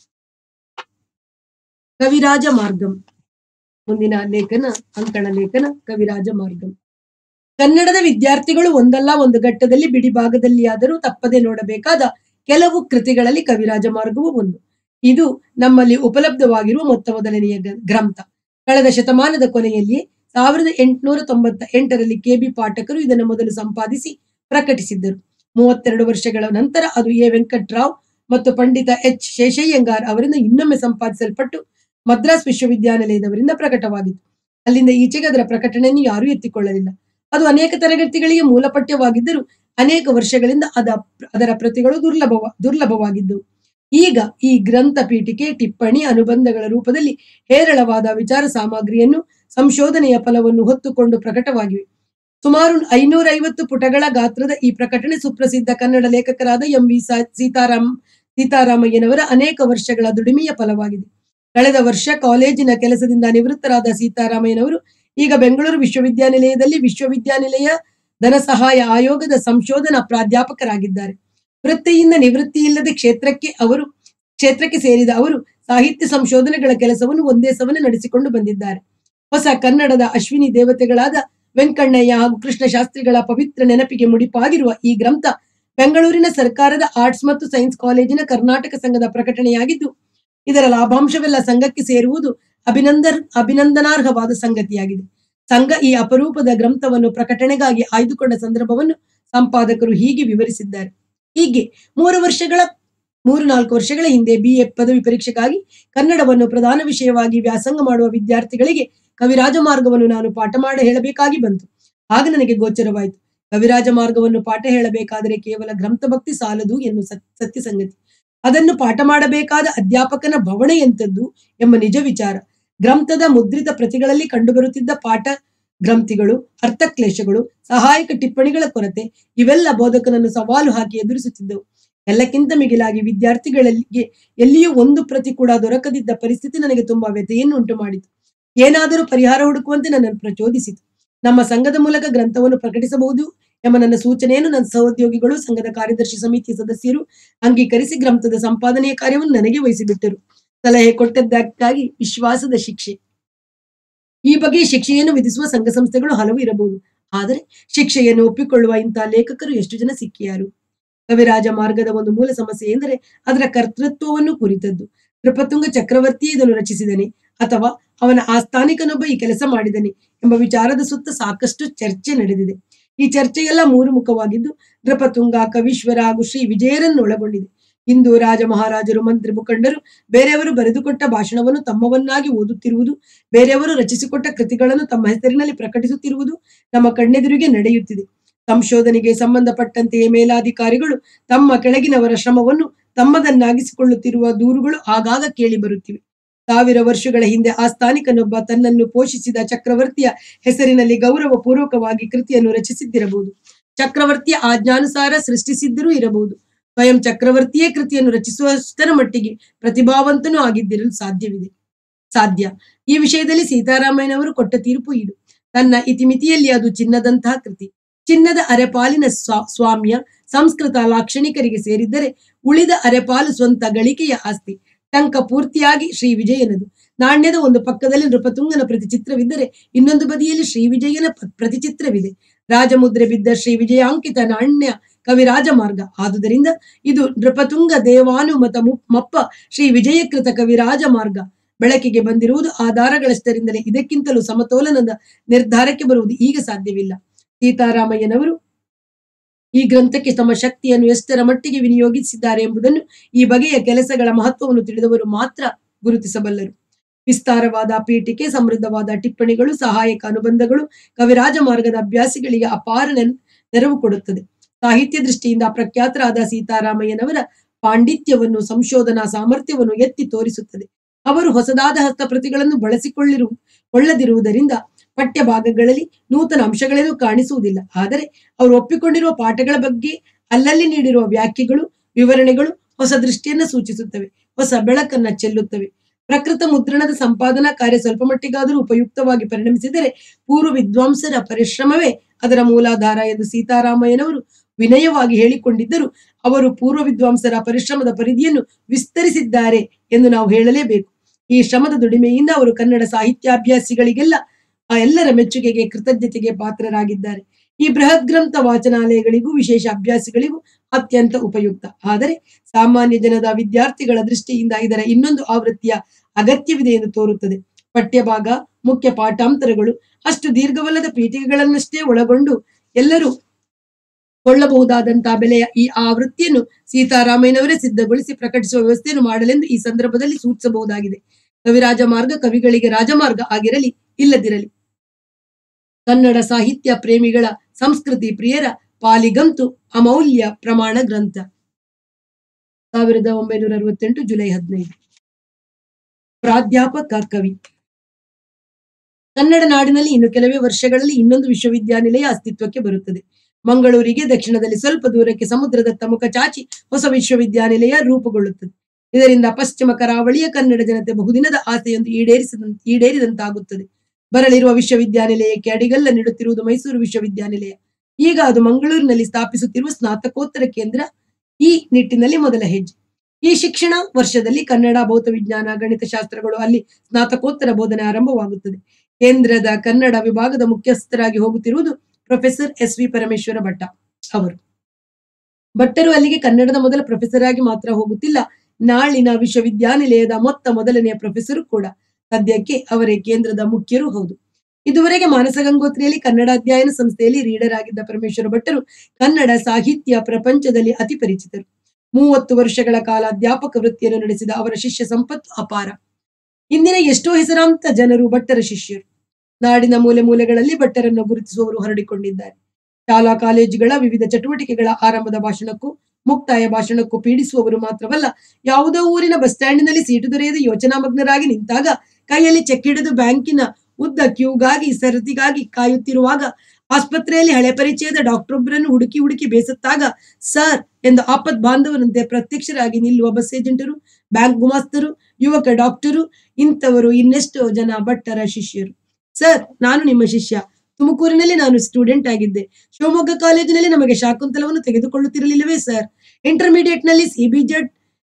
ಕವಿರಾಜ ಮಾರ್ಗಂ ಮುಂದಿನ ಲೇಖನ ಅಂಕಣ ಲೇಖನ ಕವಿರಾಜ ಮಾರ್ಗಂ ಕನ್ನಡದ ವಿದ್ಯಾರ್ಥಿಗಳು ಒಂದಲ್ಲ ಒಂದು ಘಟ್ಟದಲ್ಲಿ ಬಿಡಿ ಭಾಗದಲ್ಲಿ ಆದರೂ ತಪ್ಪದೆ ನೋಡಬೇಕಾದ ಕೆಲವು ಕೃತಿಗಳಲ್ಲಿ ಕವಿರಾಜ ಮಾರ್ಗವು ಒಂದು ಇದು ನಮ್ಮಲ್ಲಿ ಉಪಲಬ್ಧವಾಗಿರುವ ಮೊತ್ತ ಮೊದಲನೆಯ ಗ- ಗ್ರಂಥ ಕಳೆದ ಶತಮಾನದ ಕೊನೆಯಲ್ಲಿ ಸಾವಿರದ ಎಂಟುನೂರ ತೊಂಬತ್ತ ಎಂಟರಲ್ಲಿ ಕೆ ಬಿ ಪಾಠಕರು ಇದನ್ನು ಮೊದಲು ಸಂಪಾದಿಸಿ ಪ್ರಕಟಿಸಿದ್ದರು ಮೂವತ್ತೆರಡು ವರ್ಷಗಳ ನಂತರ ಅದು ಎ ವೆಂಕಟ್ರಾವ್ ಮತ್ತು ಪಂಡಿತ ಎಚ್ ಶೇಷಯ್ಯಂಗಾರ್ ಅವರಿಂದ ಇನ್ನೊಮ್ಮೆ ಸಂಪಾದಿಸಲ್ಪಟ್ಟು ಮದ್ರಾಸ್ ವಿಶ್ವವಿದ್ಯಾನಿಲಯದವರಿಂದ ಪ್ರಕಟವಾಗಿತ್ತು ಅಲ್ಲಿಂದ ಈಚೆಗೆ ಅದರ ಪ್ರಕಟಣೆಯನ್ನು ಯಾರೂ ಎತ್ತಿಕೊಳ್ಳಲಿಲ್ಲ ಅದು ಅನೇಕ ತರಗತಿಗಳಿಗೆ ಮೂಲಪಠ್ಯವಾಗಿದ್ದರೂ ಅನೇಕ ವರ್ಷಗಳಿಂದ ಅದ ಅದರ ಪ್ರತಿಗಳು ದುರ್ಲಭವ ದುರ್ಲಭವಾಗಿದ್ದವು ಈಗ ಈ ಗ್ರಂಥ ಪೀಠಿಕೆ ಟಿಪ್ಪಣಿ ಅನುಬಂಧಗಳ ರೂಪದಲ್ಲಿ ಹೇರಳವಾದ ವಿಚಾರ ಸಾಮಗ್ರಿಯನ್ನು ಸಂಶೋಧನೆಯ ಫಲವನ್ನು ಹೊತ್ತುಕೊಂಡು ಪ್ರಕಟವಾಗಿವೆ ಸುಮಾರು ಐನೂರ ಐವತ್ತು ಪುಟಗಳ ಗಾತ್ರದ ಈ ಪ್ರಕಟಣೆ ಸುಪ್ರಸಿದ್ಧ ಕನ್ನಡ ಲೇಖಕರಾದ ಎಂ ವಿ ಸಾ- ಸೀತಾರಾಮ್ ಸೀತಾರಾಮಯ್ಯನವರ ಅನೇಕ ವರ್ಷಗಳ ದುಡಿಮೆಯ ಫಲವಾಗಿದೆ ಕಳೆದ ವರ್ಷ ಕಾಲೇಜಿನ ಕೆಲಸದಿಂದ ನಿವೃತ್ತರಾದ ಸೀತಾರಾಮಯ್ಯನವರು ಈಗ ಬೆಂಗಳೂರು ವಿಶ್ವವಿದ್ಯಾನಿಲಯದಲ್ಲಿ ವಿಶ್ವವಿದ್ಯಾನಿಲಯ ಧನ ಸಹಾಯ ಆಯೋಗದ ಸಂಶೋಧನಾ ಪ್ರಾಧ್ಯಾಪಕರಾಗಿದ್ದಾರೆ ವೃತ್ತಿಯಿಂದ ನಿವೃತ್ತಿ ಇಲ್ಲದೆ ಕ್ಷೇತ್ರಕ್ಕೆ ಅವರು ಕ್ಷೇತ್ರಕ್ಕೆ ಸೇರಿದ ಅವರು ಸಾಹಿತ್ಯ ಸಂಶೋಧನೆಗಳ ಕೆಲಸವನ್ನು ಒಂದೇ ಸವನೆ ನಡೆಸಿಕೊಂಡು ಬಂದಿದ್ದಾರೆ ಹೊಸ ಕನ್ನಡದ ಅಶ್ವಿನಿ ದೇವತೆಗಳಾದ ವೆಂಕಣ್ಣಯ್ಯ ಹಾಗೂ ಕೃಷ್ಣ ಶಾಸ್ತ್ರಿಗಳ ಪವಿತ್ರ ನೆನಪಿಗೆ ಮುಡಿಪಾಗಿರುವ ಈ ಗ್ರಂಥ ಬೆಂಗಳೂರಿನ ಸರ್ಕಾರದ ಆರ್ಟ್ಸ್ ಮತ್ತು ಸೈನ್ಸ್ ಕಾಲೇಜಿನ ಕರ್ನಾಟಕ ಸಂಘದ ಪ್ರಕಟಣೆಯಾಗಿದ್ದು ಇದರ ಲಾಭಾಂಶವೆಲ್ಲ ಸಂಘಕ್ಕೆ ಸೇರುವುದು ಅಭಿನಂದನ್ ಅಭಿನಂದನಾರ್ಹವಾದ ಸಂಗತಿಯಾಗಿದೆ ಸಂಘ ಈ ಅಪರೂಪದ ಗ್ರಂಥವನ್ನು ಪ್ರಕಟಣೆಗಾಗಿ ಆಯ್ದುಕೊಂಡ ಸಂದರ್ಭವನ್ನು ಸಂಪಾದಕರು ಹೀಗೆ ವಿವರಿಸಿದ್ದಾರೆ ಹೀಗೆ ಮೂರು ವರ್ಷಗಳ ಮೂರು ನಾಲ್ಕು ವರ್ಷಗಳ ಹಿಂದೆ ಬಿ ಎ ಪದವಿ ಪರೀಕ್ಷೆಗಾಗಿ ಕನ್ನಡವನ್ನು ಪ್ರಧಾನ ವಿಷಯವಾಗಿ ವ್ಯಾಸಂಗ ಮಾಡುವ ವಿದ್ಯಾರ್ಥಿಗಳಿಗೆ ಕವಿರಾಜ ಮಾರ್ಗವನ್ನು ನಾನು ಪಾಠ ಮಾಡಿ ಹೇಳಬೇಕಾಗಿ ಬಂತು ಆಗ ನನಗೆ ಗೋಚರವಾಯಿತು ಕವಿರಾಜ ಮಾರ್ಗವನ್ನು ಪಾಠ ಹೇಳಬೇಕಾದರೆ ಕೇವಲ ಗ್ರಂಥ ಭಕ್ತಿ ಸಾಲದು ಎನ್ನು ಸತ್- ಸತ್ಯ ಸಂಗತಿ ಅದನ್ನು ಪಾಠ ಮಾಡಬೇಕಾದ ಅಧ್ಯಾಪಕನ ಭವಣೆ ಎಂಥದ್ದು ಎಂಬ ನಿಜ ವಿಚಾರ ಗ್ರಂಥದ ಮುದ್ರಿತ ಪ್ರತಿಗಳಲ್ಲಿ ಕಂಡುಬರುತ್ತಿದ್ದ ಪಾಠ ಗ್ರಂಥಿಗಳು ಅರ್ಥಕ್ಲೇಶಗಳು ಸಹಾಯಕ ಟಿಪ್ಪಣಿಗಳ ಕೊರತೆ ಇವೆಲ್ಲ ಬೋಧಕನನ್ನು ಸವಾಲು ಹಾಕಿ ಎದುರಿಸುತ್ತಿದ್ದವು ಎಲ್ಲಕ್ಕಿಂತ ಮಿಗಿಲಾಗಿ ವಿದ್ಯಾರ್ಥಿಗಳಿಗೆ ಎಲ್ಲಿಯೂ ಒಂದು ಪ್ರತಿ ಕೂಡ ದೊರಕದಿದ್ದ ಪರಿಸ್ಥಿತಿ ನನಗೆ ತುಂಬಾ ವ್ಯಥೆಯನ್ನು ಉಂಟು ಮಾಡಿತು ಏನಾದರೂ ಪರಿಹಾರ ಹುಡುಕುವಂತೆ ನನ್ನನ್ನು ಪ್ರಚೋದಿಸಿತು ನಮ್ಮ ಸಂಘದ ಮೂಲಕ ಗ್ರಂಥವನ್ನು ಪ್ರಕಟಿಸಬಹುದು ಎಂಬ ನನ್ನ ಸೂಚನೆಯನ್ನು ನನ್ನ ಸಹೋದ್ಯೋಗಿಗಳು ಸಂಘದ ಕಾರ್ಯದರ್ಶಿ ಸಮಿತಿಯ ಸದಸ್ಯರು ಅಂಗೀಕರಿಸಿ ಗ್ರಂಥದ ಸಂಪಾದನೆಯ ಕಾರ್ಯವನ್ನು ನನಗೆ ವಹಿಸಿಬಿಟ್ಟರು ಸಲಹೆ ಕೊಟ್ಟದ್ದಕ್ಕಾಗಿ ವಿಶ್ವಾಸದ ಶಿಕ್ಷೆ ಈ ಬಗ್ಗೆ ಶಿಕ್ಷೆಯನ್ನು ವಿಧಿಸುವ ಸಂಘ ಸಂಸ್ಥೆಗಳು ಹಲವು ಇರಬಹುದು ಆದರೆ ಶಿಕ್ಷೆಯನ್ನು ಒಪ್ಪಿಕೊಳ್ಳುವ ಇಂತಹ ಲೇಖಕರು ಎಷ್ಟು ಜನ ಸಿಕ್ಕಿಯಾರು ಕವಿರಾಜ ಮಾರ್ಗದ ಒಂದು ಮೂಲ ಸಮಸ್ಯೆ ಎಂದರೆ ಅದರ ಕರ್ತೃತ್ವವನ್ನು ಕುರಿತದ್ದು ನೃಪತುಂಗ ಚಕ್ರವರ್ತಿಯೇ ಇದನ್ನು ರಚಿಸಿದನೆ ಅಥವಾ ಅವನ ಆಸ್ಥಾನಿಕನೊಬ್ಬ ಈ ಕೆಲಸ ಮಾಡಿದನೆ ಎಂಬ ವಿಚಾರದ ಸುತ್ತ ಸಾಕಷ್ಟು ಚರ್ಚೆ ನಡೆದಿದೆ ಈ ಚರ್ಚೆಯೆಲ್ಲ ಮೂರು ಮುಖವಾಗಿದ್ದು ನೃಪತುಂಗ ಕವೀಶ್ವರ ಹಾಗೂ ಶ್ರೀ ವಿಜಯರನ್ನು ಒಳಗೊಂಡಿದೆ ಇಂದು ರಾಜ ಮಹಾರಾಜರು ಮಂತ್ರಿ ಮುಖಂಡರು ಬೇರೆಯವರು ಬರೆದುಕೊಟ್ಟ ಭಾಷಣವನ್ನು ತಮ್ಮವನ್ನಾಗಿ ಓದುತ್ತಿರುವುದು ಬೇರೆಯವರು ರಚಿಸಿಕೊಟ್ಟ ಕೃತಿಗಳನ್ನು ತಮ್ಮ ಹೆಸರಿನಲ್ಲಿ ಪ್ರಕಟಿಸುತ್ತಿರುವುದು ನಮ್ಮ ಕಣ್ಣೆದುರಿಗೆ ನಡೆಯುತ್ತಿದೆ ಸಂಶೋಧನೆಗೆ ಸಂಬಂಧಪಟ್ಟಂತೆಯೇ ಮೇಲಾಧಿಕಾರಿಗಳು ತಮ್ಮ ಕೆಳಗಿನವರ ಶ್ರಮವನ್ನು ತಮ್ಮದನ್ನಾಗಿಸಿಕೊಳ್ಳುತ್ತಿರುವ ದೂರುಗಳು ಆಗಾಗ ಕೇಳಿ ಬರುತ್ತಿವೆ ಸಾವಿರ ವರ್ಷಗಳ ಹಿಂದೆ ಆಸ್ಥಾನಿಕನೊಬ್ಬ ತನ್ನನ್ನು ಪೋಷಿಸಿದ ಚಕ್ರವರ್ತಿಯ ಹೆಸರಿನಲ್ಲಿ ಗೌರವ ಪೂರ್ವಕವಾಗಿ ಕೃತಿಯನ್ನು ರಚಿಸಿದ್ದಿರಬಹುದು ಚಕ್ರವರ್ತಿಯ ಆಜ್ಞಾನುಸಾರ ಸೃಷ್ಟಿಸಿದ್ದರೂ ಇರಬಹುದು ಸ್ವಯಂ ಚಕ್ರವರ್ತಿಯೇ ಕೃತಿಯನ್ನು ರಚಿಸುವಷ್ಟರ ಮಟ್ಟಿಗೆ ಪ್ರತಿಭಾವಂತನೂ ಆಗಿದ್ದಿರಲು ಸಾಧ್ಯವಿದೆ ಸಾಧ್ಯ ಈ ವಿಷಯದಲ್ಲಿ ಸೀತಾರಾಮಯ್ಯನವರು ಕೊಟ್ಟ ತೀರ್ಪು ಇದು ತನ್ನ ಇತಿಮಿತಿಯಲ್ಲಿ ಅದು ಚಿನ್ನದಂತಹ ಕೃತಿ ಚಿನ್ನದ ಅರೆಪಾಲಿನ ಸ್ವಾ- ಸ್ವಾಮ್ಯ ಸಂಸ್ಕೃತ ಲಾಕ್ಷಣಿಕರಿಗೆ ಸೇರಿದ್ದರೆ ಉಳಿದ ಅರೆಪಾಲು ಸ್ವಂತ ಗಳಿಕೆಯ ಆಸ್ತಿ ಟಂಕ ಪೂರ್ತಿಯಾಗಿ ಶ್ರೀ ವಿಜಯನದು ನಾಣ್ಯದ ಒಂದು ಪಕ್ಕದಲ್ಲಿ ನೃಪತುಂಗನ ಪ್ರತಿಚಿತ್ರವಿದ್ದರೆ ಇನ್ನೊಂದು ಬದಿಯಲ್ಲಿ ಶ್ರೀ ವಿಜಯನ ಪ- ಪ್ರತಿಚಿತ್ರವಿದೆ ರಾಜಮುದ್ರೆ ಬಿದ್ದ ಶ್ರೀ ವಿಜಯಾಂಕಿತ ನಾಣ್ಯ ಕವಿರಾಜ ಮಾರ್ಗ ಆದುದರಿಂದ ಇದು ನೃಪತುಂಗ ದೇವಾನುಮತ ಮು- ಮಪ್ಪ ಶ್ರೀ ವಿಜಯಕೃತ ಕವಿರಾಜ ಮಾರ್ಗ ಬೆಳಕಿಗೆ ಬಂದಿರುವುದು ಆಧಾರಗಳಷ್ಟರಿಂದಲೇ ಇದಕ್ಕಿಂತಲೂ ಸಮತೋಲನದ ನಿರ್ಧಾರಕ್ಕೆ ಬರುವುದು ಈಗ ಸಾಧ್ಯವಿಲ್ಲ ಸೀತಾರಾಮಯ್ಯನವರು ಈ ಗ್ರಂಥಕ್ಕೆ ತಮ್ಮ ಶಕ್ತಿಯನ್ನು ಎಷ್ಟರ ಮಟ್ಟಿಗೆ ವಿನಿಯೋಗಿಸಿದ್ದಾರೆ ಎಂಬುದನ್ನು ಈ ಬಗೆಯ ಕೆಲಸಗಳ ಮಹತ್ವವನ್ನು ತಿಳಿದವರು ಮಾತ್ರ ಗುರುತಿಸಬಲ್ಲರು ವಿಸ್ತಾರವಾದ ಪೀಠಿಕೆ ಸಮೃದ್ಧವಾದ ಟಿಪ್ಪಣಿಗಳು ಸಹಾಯಕ ಅನುಬಂಧಗಳು ಕವಿರಾಜ ಮಾರ್ಗದ ಅಭ್ಯಾಸಿಗಳಿಗೆ ಅಪಾರ ನೆನ್- ನೆರವು ಕೊಡುತ್ತದೆ ಸಾಹಿತ್ಯ ದೃಷ್ಟಿಯಿಂದ ಪ್ರಖ್ಯಾತರಾದ ಸೀತಾರಾಮಯ್ಯನವರ ಪಾಂಡಿತ್ಯವನ್ನು ಸಂಶೋಧನಾ ಸಾಮರ್ಥ್ಯವನ್ನು ಎತ್ತಿ ತೋರಿಸುತ್ತದೆ ಅವರು ಹೊಸದಾದ ಹಸ್ತಪ್ರತಿಗಳನ್ನು ಬಳಸಿಕೊಳ್ಳಿರು ಕೊಳ್ಳದಿರುವುದರಿಂದ ಪಠ್ಯ ಭಾಗಗಳಲ್ಲಿ ನೂತನ ಅಂಶಗಳೇನೂ ಕಾಣಿಸುವುದಿಲ್ಲ ಆದರೆ ಅವರು ಒಪ್ಪಿಕೊಂಡಿರುವ ಪಾಠಗಳ ಬಗ್ಗೆ ಅಲ್ಲಲ್ಲಿ ನೀಡಿರುವ ವ್ಯಾಖ್ಯೆಗಳು ವಿವರಣೆಗಳು ಹೊಸ ದೃಷ್ಟಿಯನ್ನ ಸೂಚಿಸುತ್ತವೆ ಹೊಸ ಬೆಳಕನ್ನ ಚೆಲ್ಲುತ್ತವೆ ಪ್ರಕೃತ ಮುದ್ರಣದ ಸಂಪಾದನಾ ಕಾರ್ಯ ಸ್ವಲ್ಪ ಮಟ್ಟಿಗಾದರೂ ಉಪಯುಕ್ತವಾಗಿ ಪರಿಣಮಿಸಿದರೆ ಪೂರ್ವ ವಿದ್ವಾಂಸರ ಪರಿಶ್ರಮವೇ ಅದರ ಮೂಲಾಧಾರ ಎಂದು ಸೀತಾರಾಮಯ್ಯನವರು ವಿನಯವಾಗಿ ಹೇಳಿಕೊಂಡಿದ್ದರು ಅವರು ಪೂರ್ವ ವಿದ್ವಾಂಸರ ಪರಿಶ್ರಮದ ಪರಿಧಿಯನ್ನು ವಿಸ್ತರಿಸಿದ್ದಾರೆ ಎಂದು ನಾವು ಹೇಳಲೇಬೇಕು ಈ ಶ್ರಮದ ದುಡಿಮೆಯಿಂದ ಅವರು ಕನ್ನಡ ಸಾಹಿತ್ಯಾಭ್ಯಾಸಿಗಳಿಗೆಲ್ಲ ಆ ಎಲ್ಲರ ಮೆಚ್ಚುಗೆಗೆ ಕೃತಜ್ಞತೆಗೆ ಪಾತ್ರರಾಗಿದ್ದಾರೆ ಈ ಬೃಹತ್ ಗ್ರಂಥ ವಾಚನಾಲಯಗಳಿಗೂ ವಿಶೇಷ ಅಭ್ಯಾಸಿಗಳಿಗೂ ಅತ್ಯಂತ ಉಪಯುಕ್ತ ಆದರೆ ಸಾಮಾನ್ಯ ಜನದ ವಿದ್ಯಾರ್ಥಿಗಳ ದೃಷ್ಟಿಯಿಂದ ಇದರ ಇನ್ನೊಂದು ಆವೃತ್ತಿಯ ಅಗತ್ಯವಿದೆ ಎಂದು ತೋರುತ್ತದೆ ಪಠ್ಯಭಾಗ ಮುಖ್ಯ ಪಾಠಾಂತರಗಳು ಅಷ್ಟು ದೀರ್ಘವಲ್ಲದ ಪೀಠಿಕೆಗಳನ್ನಷ್ಟೇ ಒಳಗೊಂಡು ಎಲ್ಲರೂ ಕೊಳ್ಳಬಹುದಾದಂತಹ ಬೆಲೆಯ ಈ ಆವೃತ್ತಿಯನ್ನು ಸೀತಾರಾಮಯ್ಯನವರೇ ಸಿದ್ಧಗೊಳಿಸಿ ಪ್ರಕಟಿಸುವ ವ್ಯವಸ್ಥೆಯನ್ನು ಮಾಡಲೆಂದು ಈ ಸಂದರ್ಭದಲ್ಲಿ ಸೂಚಿಸಬಹುದಾಗಿದೆ ಕವಿರಾಜ ಮಾರ್ಗ ಕವಿಗಳಿಗೆ ರಾಜಮಾರ್ಗ ಆಗಿರಲಿ ಇಲ್ಲದಿರಲಿ ಕನ್ನಡ ಸಾಹಿತ್ಯ ಪ್ರೇಮಿಗಳ ಸಂಸ್ಕೃತಿ ಪ್ರಿಯರ ಪಾಲಿಗಂತು ಅಮೌಲ್ಯ ಪ್ರಮಾಣ ಗ್ರಂಥ ಸಾವಿರದ ಒಂಬೈನೂರ ಅರವತ್ತೆಂಟು ಜುಲೈ ಹದಿನೈದು ಪ್ರಾಧ್ಯಾಪಕ ಕವಿ ಕನ್ನಡ ನಾಡಿನಲ್ಲಿ ಇನ್ನು ಕೆಲವೇ ವರ್ಷಗಳಲ್ಲಿ ಇನ್ನೊಂದು ವಿಶ್ವವಿದ್ಯಾನಿಲಯ ಅಸ್ತಿತ್ವಕ್ಕೆ ಬರುತ್ತದೆ ಮಂಗಳೂರಿಗೆ ದಕ್ಷಿಣದಲ್ಲಿ ಸ್ವಲ್ಪ ದೂರಕ್ಕೆ ಸಮುದ್ರದತ್ತ ಮುಖ ಚಾಚಿ ಹೊಸ ವಿಶ್ವವಿದ್ಯಾನಿಲಯ ರೂಪುಗೊಳ್ಳುತ್ತದೆ ಇದರಿಂದ ಪಶ್ಚಿಮ ಕರಾವಳಿಯ ಕನ್ನಡ ಜನತೆ ಬಹುದಿನದ ಆಸೆಯೊಂದು ಈಡೇರಿಸಿದ ಈಡೇರಿದಂತಾಗುತ್ತದೆ ಬರಲಿರುವ ವಿಶ್ವವಿದ್ಯಾನಿಲಯಕ್ಕೆ ಅಡಿಗಲ್ಲ ನೀಡುತ್ತಿರುವುದು ಮೈಸೂರು ವಿಶ್ವವಿದ್ಯಾನಿಲಯ ಈಗ ಅದು ಮಂಗಳೂರಿನಲ್ಲಿ ಸ್ಥಾಪಿಸುತ್ತಿರುವ ಸ್ನಾತಕೋತ್ತರ ಕೇಂದ್ರ ಈ ನಿಟ್ಟಿನಲ್ಲಿ ಮೊದಲ ಹೆಜ್ಜೆ ಈ ಶಿಕ್ಷಣ ವರ್ಷದಲ್ಲಿ ಕನ್ನಡ ಭೌತ ವಿಜ್ಞಾನ ಗಣಿತಶಾಸ್ತ್ರಗಳು ಅಲ್ಲಿ ಸ್ನಾತಕೋತ್ತರ ಬೋಧನೆ ಆರಂಭವಾಗುತ್ತದೆ ಕೇಂದ್ರದ ಕನ್ನಡ ವಿಭಾಗದ ಮುಖ್ಯಸ್ಥರಾಗಿ ಹೋಗುತ್ತಿರುವುದು professor S V Parameshwara Bhatta ಅವರು ಭಟ್ಟರು ಅಲ್ಲಿಗೆ ಕನ್ನಡದ ಮೊದಲ ಪ್ರೊಫೆಸರ್ ಆಗಿ ಮಾತ್ರ ಹೋಗುತ್ತಿಲ್ಲ ನಾಳಿನ ವಿಶ್ವವಿದ್ಯಾನಿಲಯದ ಮೊತ್ತ ಮೊದಲನೆಯ ಪ್ರೊಫೆಸರ್ ಕೂಡ ಸದ್ಯಕ್ಕೆ ಅವರೇ ಕೇಂದ್ರದ ಮುಖ್ಯರು ಹೌದು ಇದುವರೆಗೆ ಮಾನಸ ಗಂಗೋತ್ರಿಯಲ್ಲಿ ಕನ್ನಡ ಅಧ್ಯಯನ ಸಂಸ್ಥೆಯಲ್ಲಿ ರೀಡರ್ ಆಗಿದ್ದ ಪರಮೇಶ್ವರ ಭಟ್ಟರು ಕನ್ನಡ ಸಾಹಿತ್ಯ ಪ್ರಪಂಚದಲ್ಲಿ ಅತಿ ಪರಿಚಿತರು ಮೂವತ್ತು ವರ್ಷಗಳ ಕಾಲ ಅಧ್ಯಾಪಕ ವೃತ್ತಿಯನ್ನು ನಡೆಸಿದ ಅವರ ಶಿಷ್ಯ ಸಂಪತ್ತು ಅಪಾರ ಇಂದಿನ ಎಷ್ಟೋ ಹೆಸರಾಂತ ಜನರು ಭಟ್ಟರ ಶಿಷ್ಯರು ನಾಡಿನ ಮೂಲೆ ಮೂಲೆಗಳಲ್ಲಿ ಭಟ್ಟರನ್ನು ಗುರುತಿಸುವವರು ಹರಡಿಕೊಂಡಿದ್ದಾರೆ ಶಾಲಾ ಕಾಲೇಜುಗಳ ವಿವಿಧ ಚಟುವಟಿಕೆಗಳ ಆರಂಭದ ಭಾಷಣಕ್ಕೂ ಮುಕ್ತಾಯ ಭಾಷಣಕ್ಕೂ ಪೀಡಿಸುವವರು ಮಾತ್ರವಲ್ಲ ಯಾವುದೋ ಊರಿನ ಬಸ್ ಸ್ಟ್ಯಾಂಡಿನಲ್ಲಿ ಸೀಟು ದೊರೆಯದೆ ಯೋಚನಾಮಗ್ನರಾಗಿ ನಿಂತಾಗ ಕೈಯಲ್ಲಿ ಚೆಕ್ ಹಿಡಿದು ಬ್ಯಾಂಕಿನ ಉದ್ದ ಕ್ಯೂಗಾಗಿ ಸರತಿಗಾಗಿ ಕಾಯುತ್ತಿರುವಾಗ ಆಸ್ಪತ್ರೆಯಲ್ಲಿ ಹಳೆ ಪರಿಚಯದ ಡಾಕ್ಟರೊಬ್ಬರನ್ನು ಹುಡುಕಿ ಹುಡುಕಿ ಬೇಸತ್ತಾಗ ಸರ್ ಎಂದು ಆಪತ್ ಬಾಂಧವನಂತೆ ಪ್ರತ್ಯಕ್ಷರಾಗಿ ನಿಲ್ಲುವ ಬಸ್ ಏಜೆಂಟರು ಬ್ಯಾಂಕ್ ಗುಮಾಸ್ತರು ಯುವಕ ಡಾಕ್ಟರು ಇಂಥವರು ಇನ್ನೆಷ್ಟೋ ಜನ ಭಟ್ಟರ ಶಿಷ್ಯರು ಸರ್ ನಾನು ನಿಮ್ಮ ಶಿಷ್ಯ ತುಮಕೂರಿನಲ್ಲಿ ನಾನು ಸ್ಟೂಡೆಂಟ್ ಆಗಿದ್ದೆ ಶಿವಮೊಗ್ಗ ಕಾಲೇಜಿನಲ್ಲಿ ನಮಗೆ ಶಾಕುಂತಲವನ್ನು ತೆಗೆದುಕೊಳ್ಳುತ್ತಿರಲಿಲ್ಲವೇ ಸರ್ ಇಂಟರ್ಮೀಡಿಯೇಟ್ ನಲ್ಲಿ ಸಿಬಿಜೆಡ್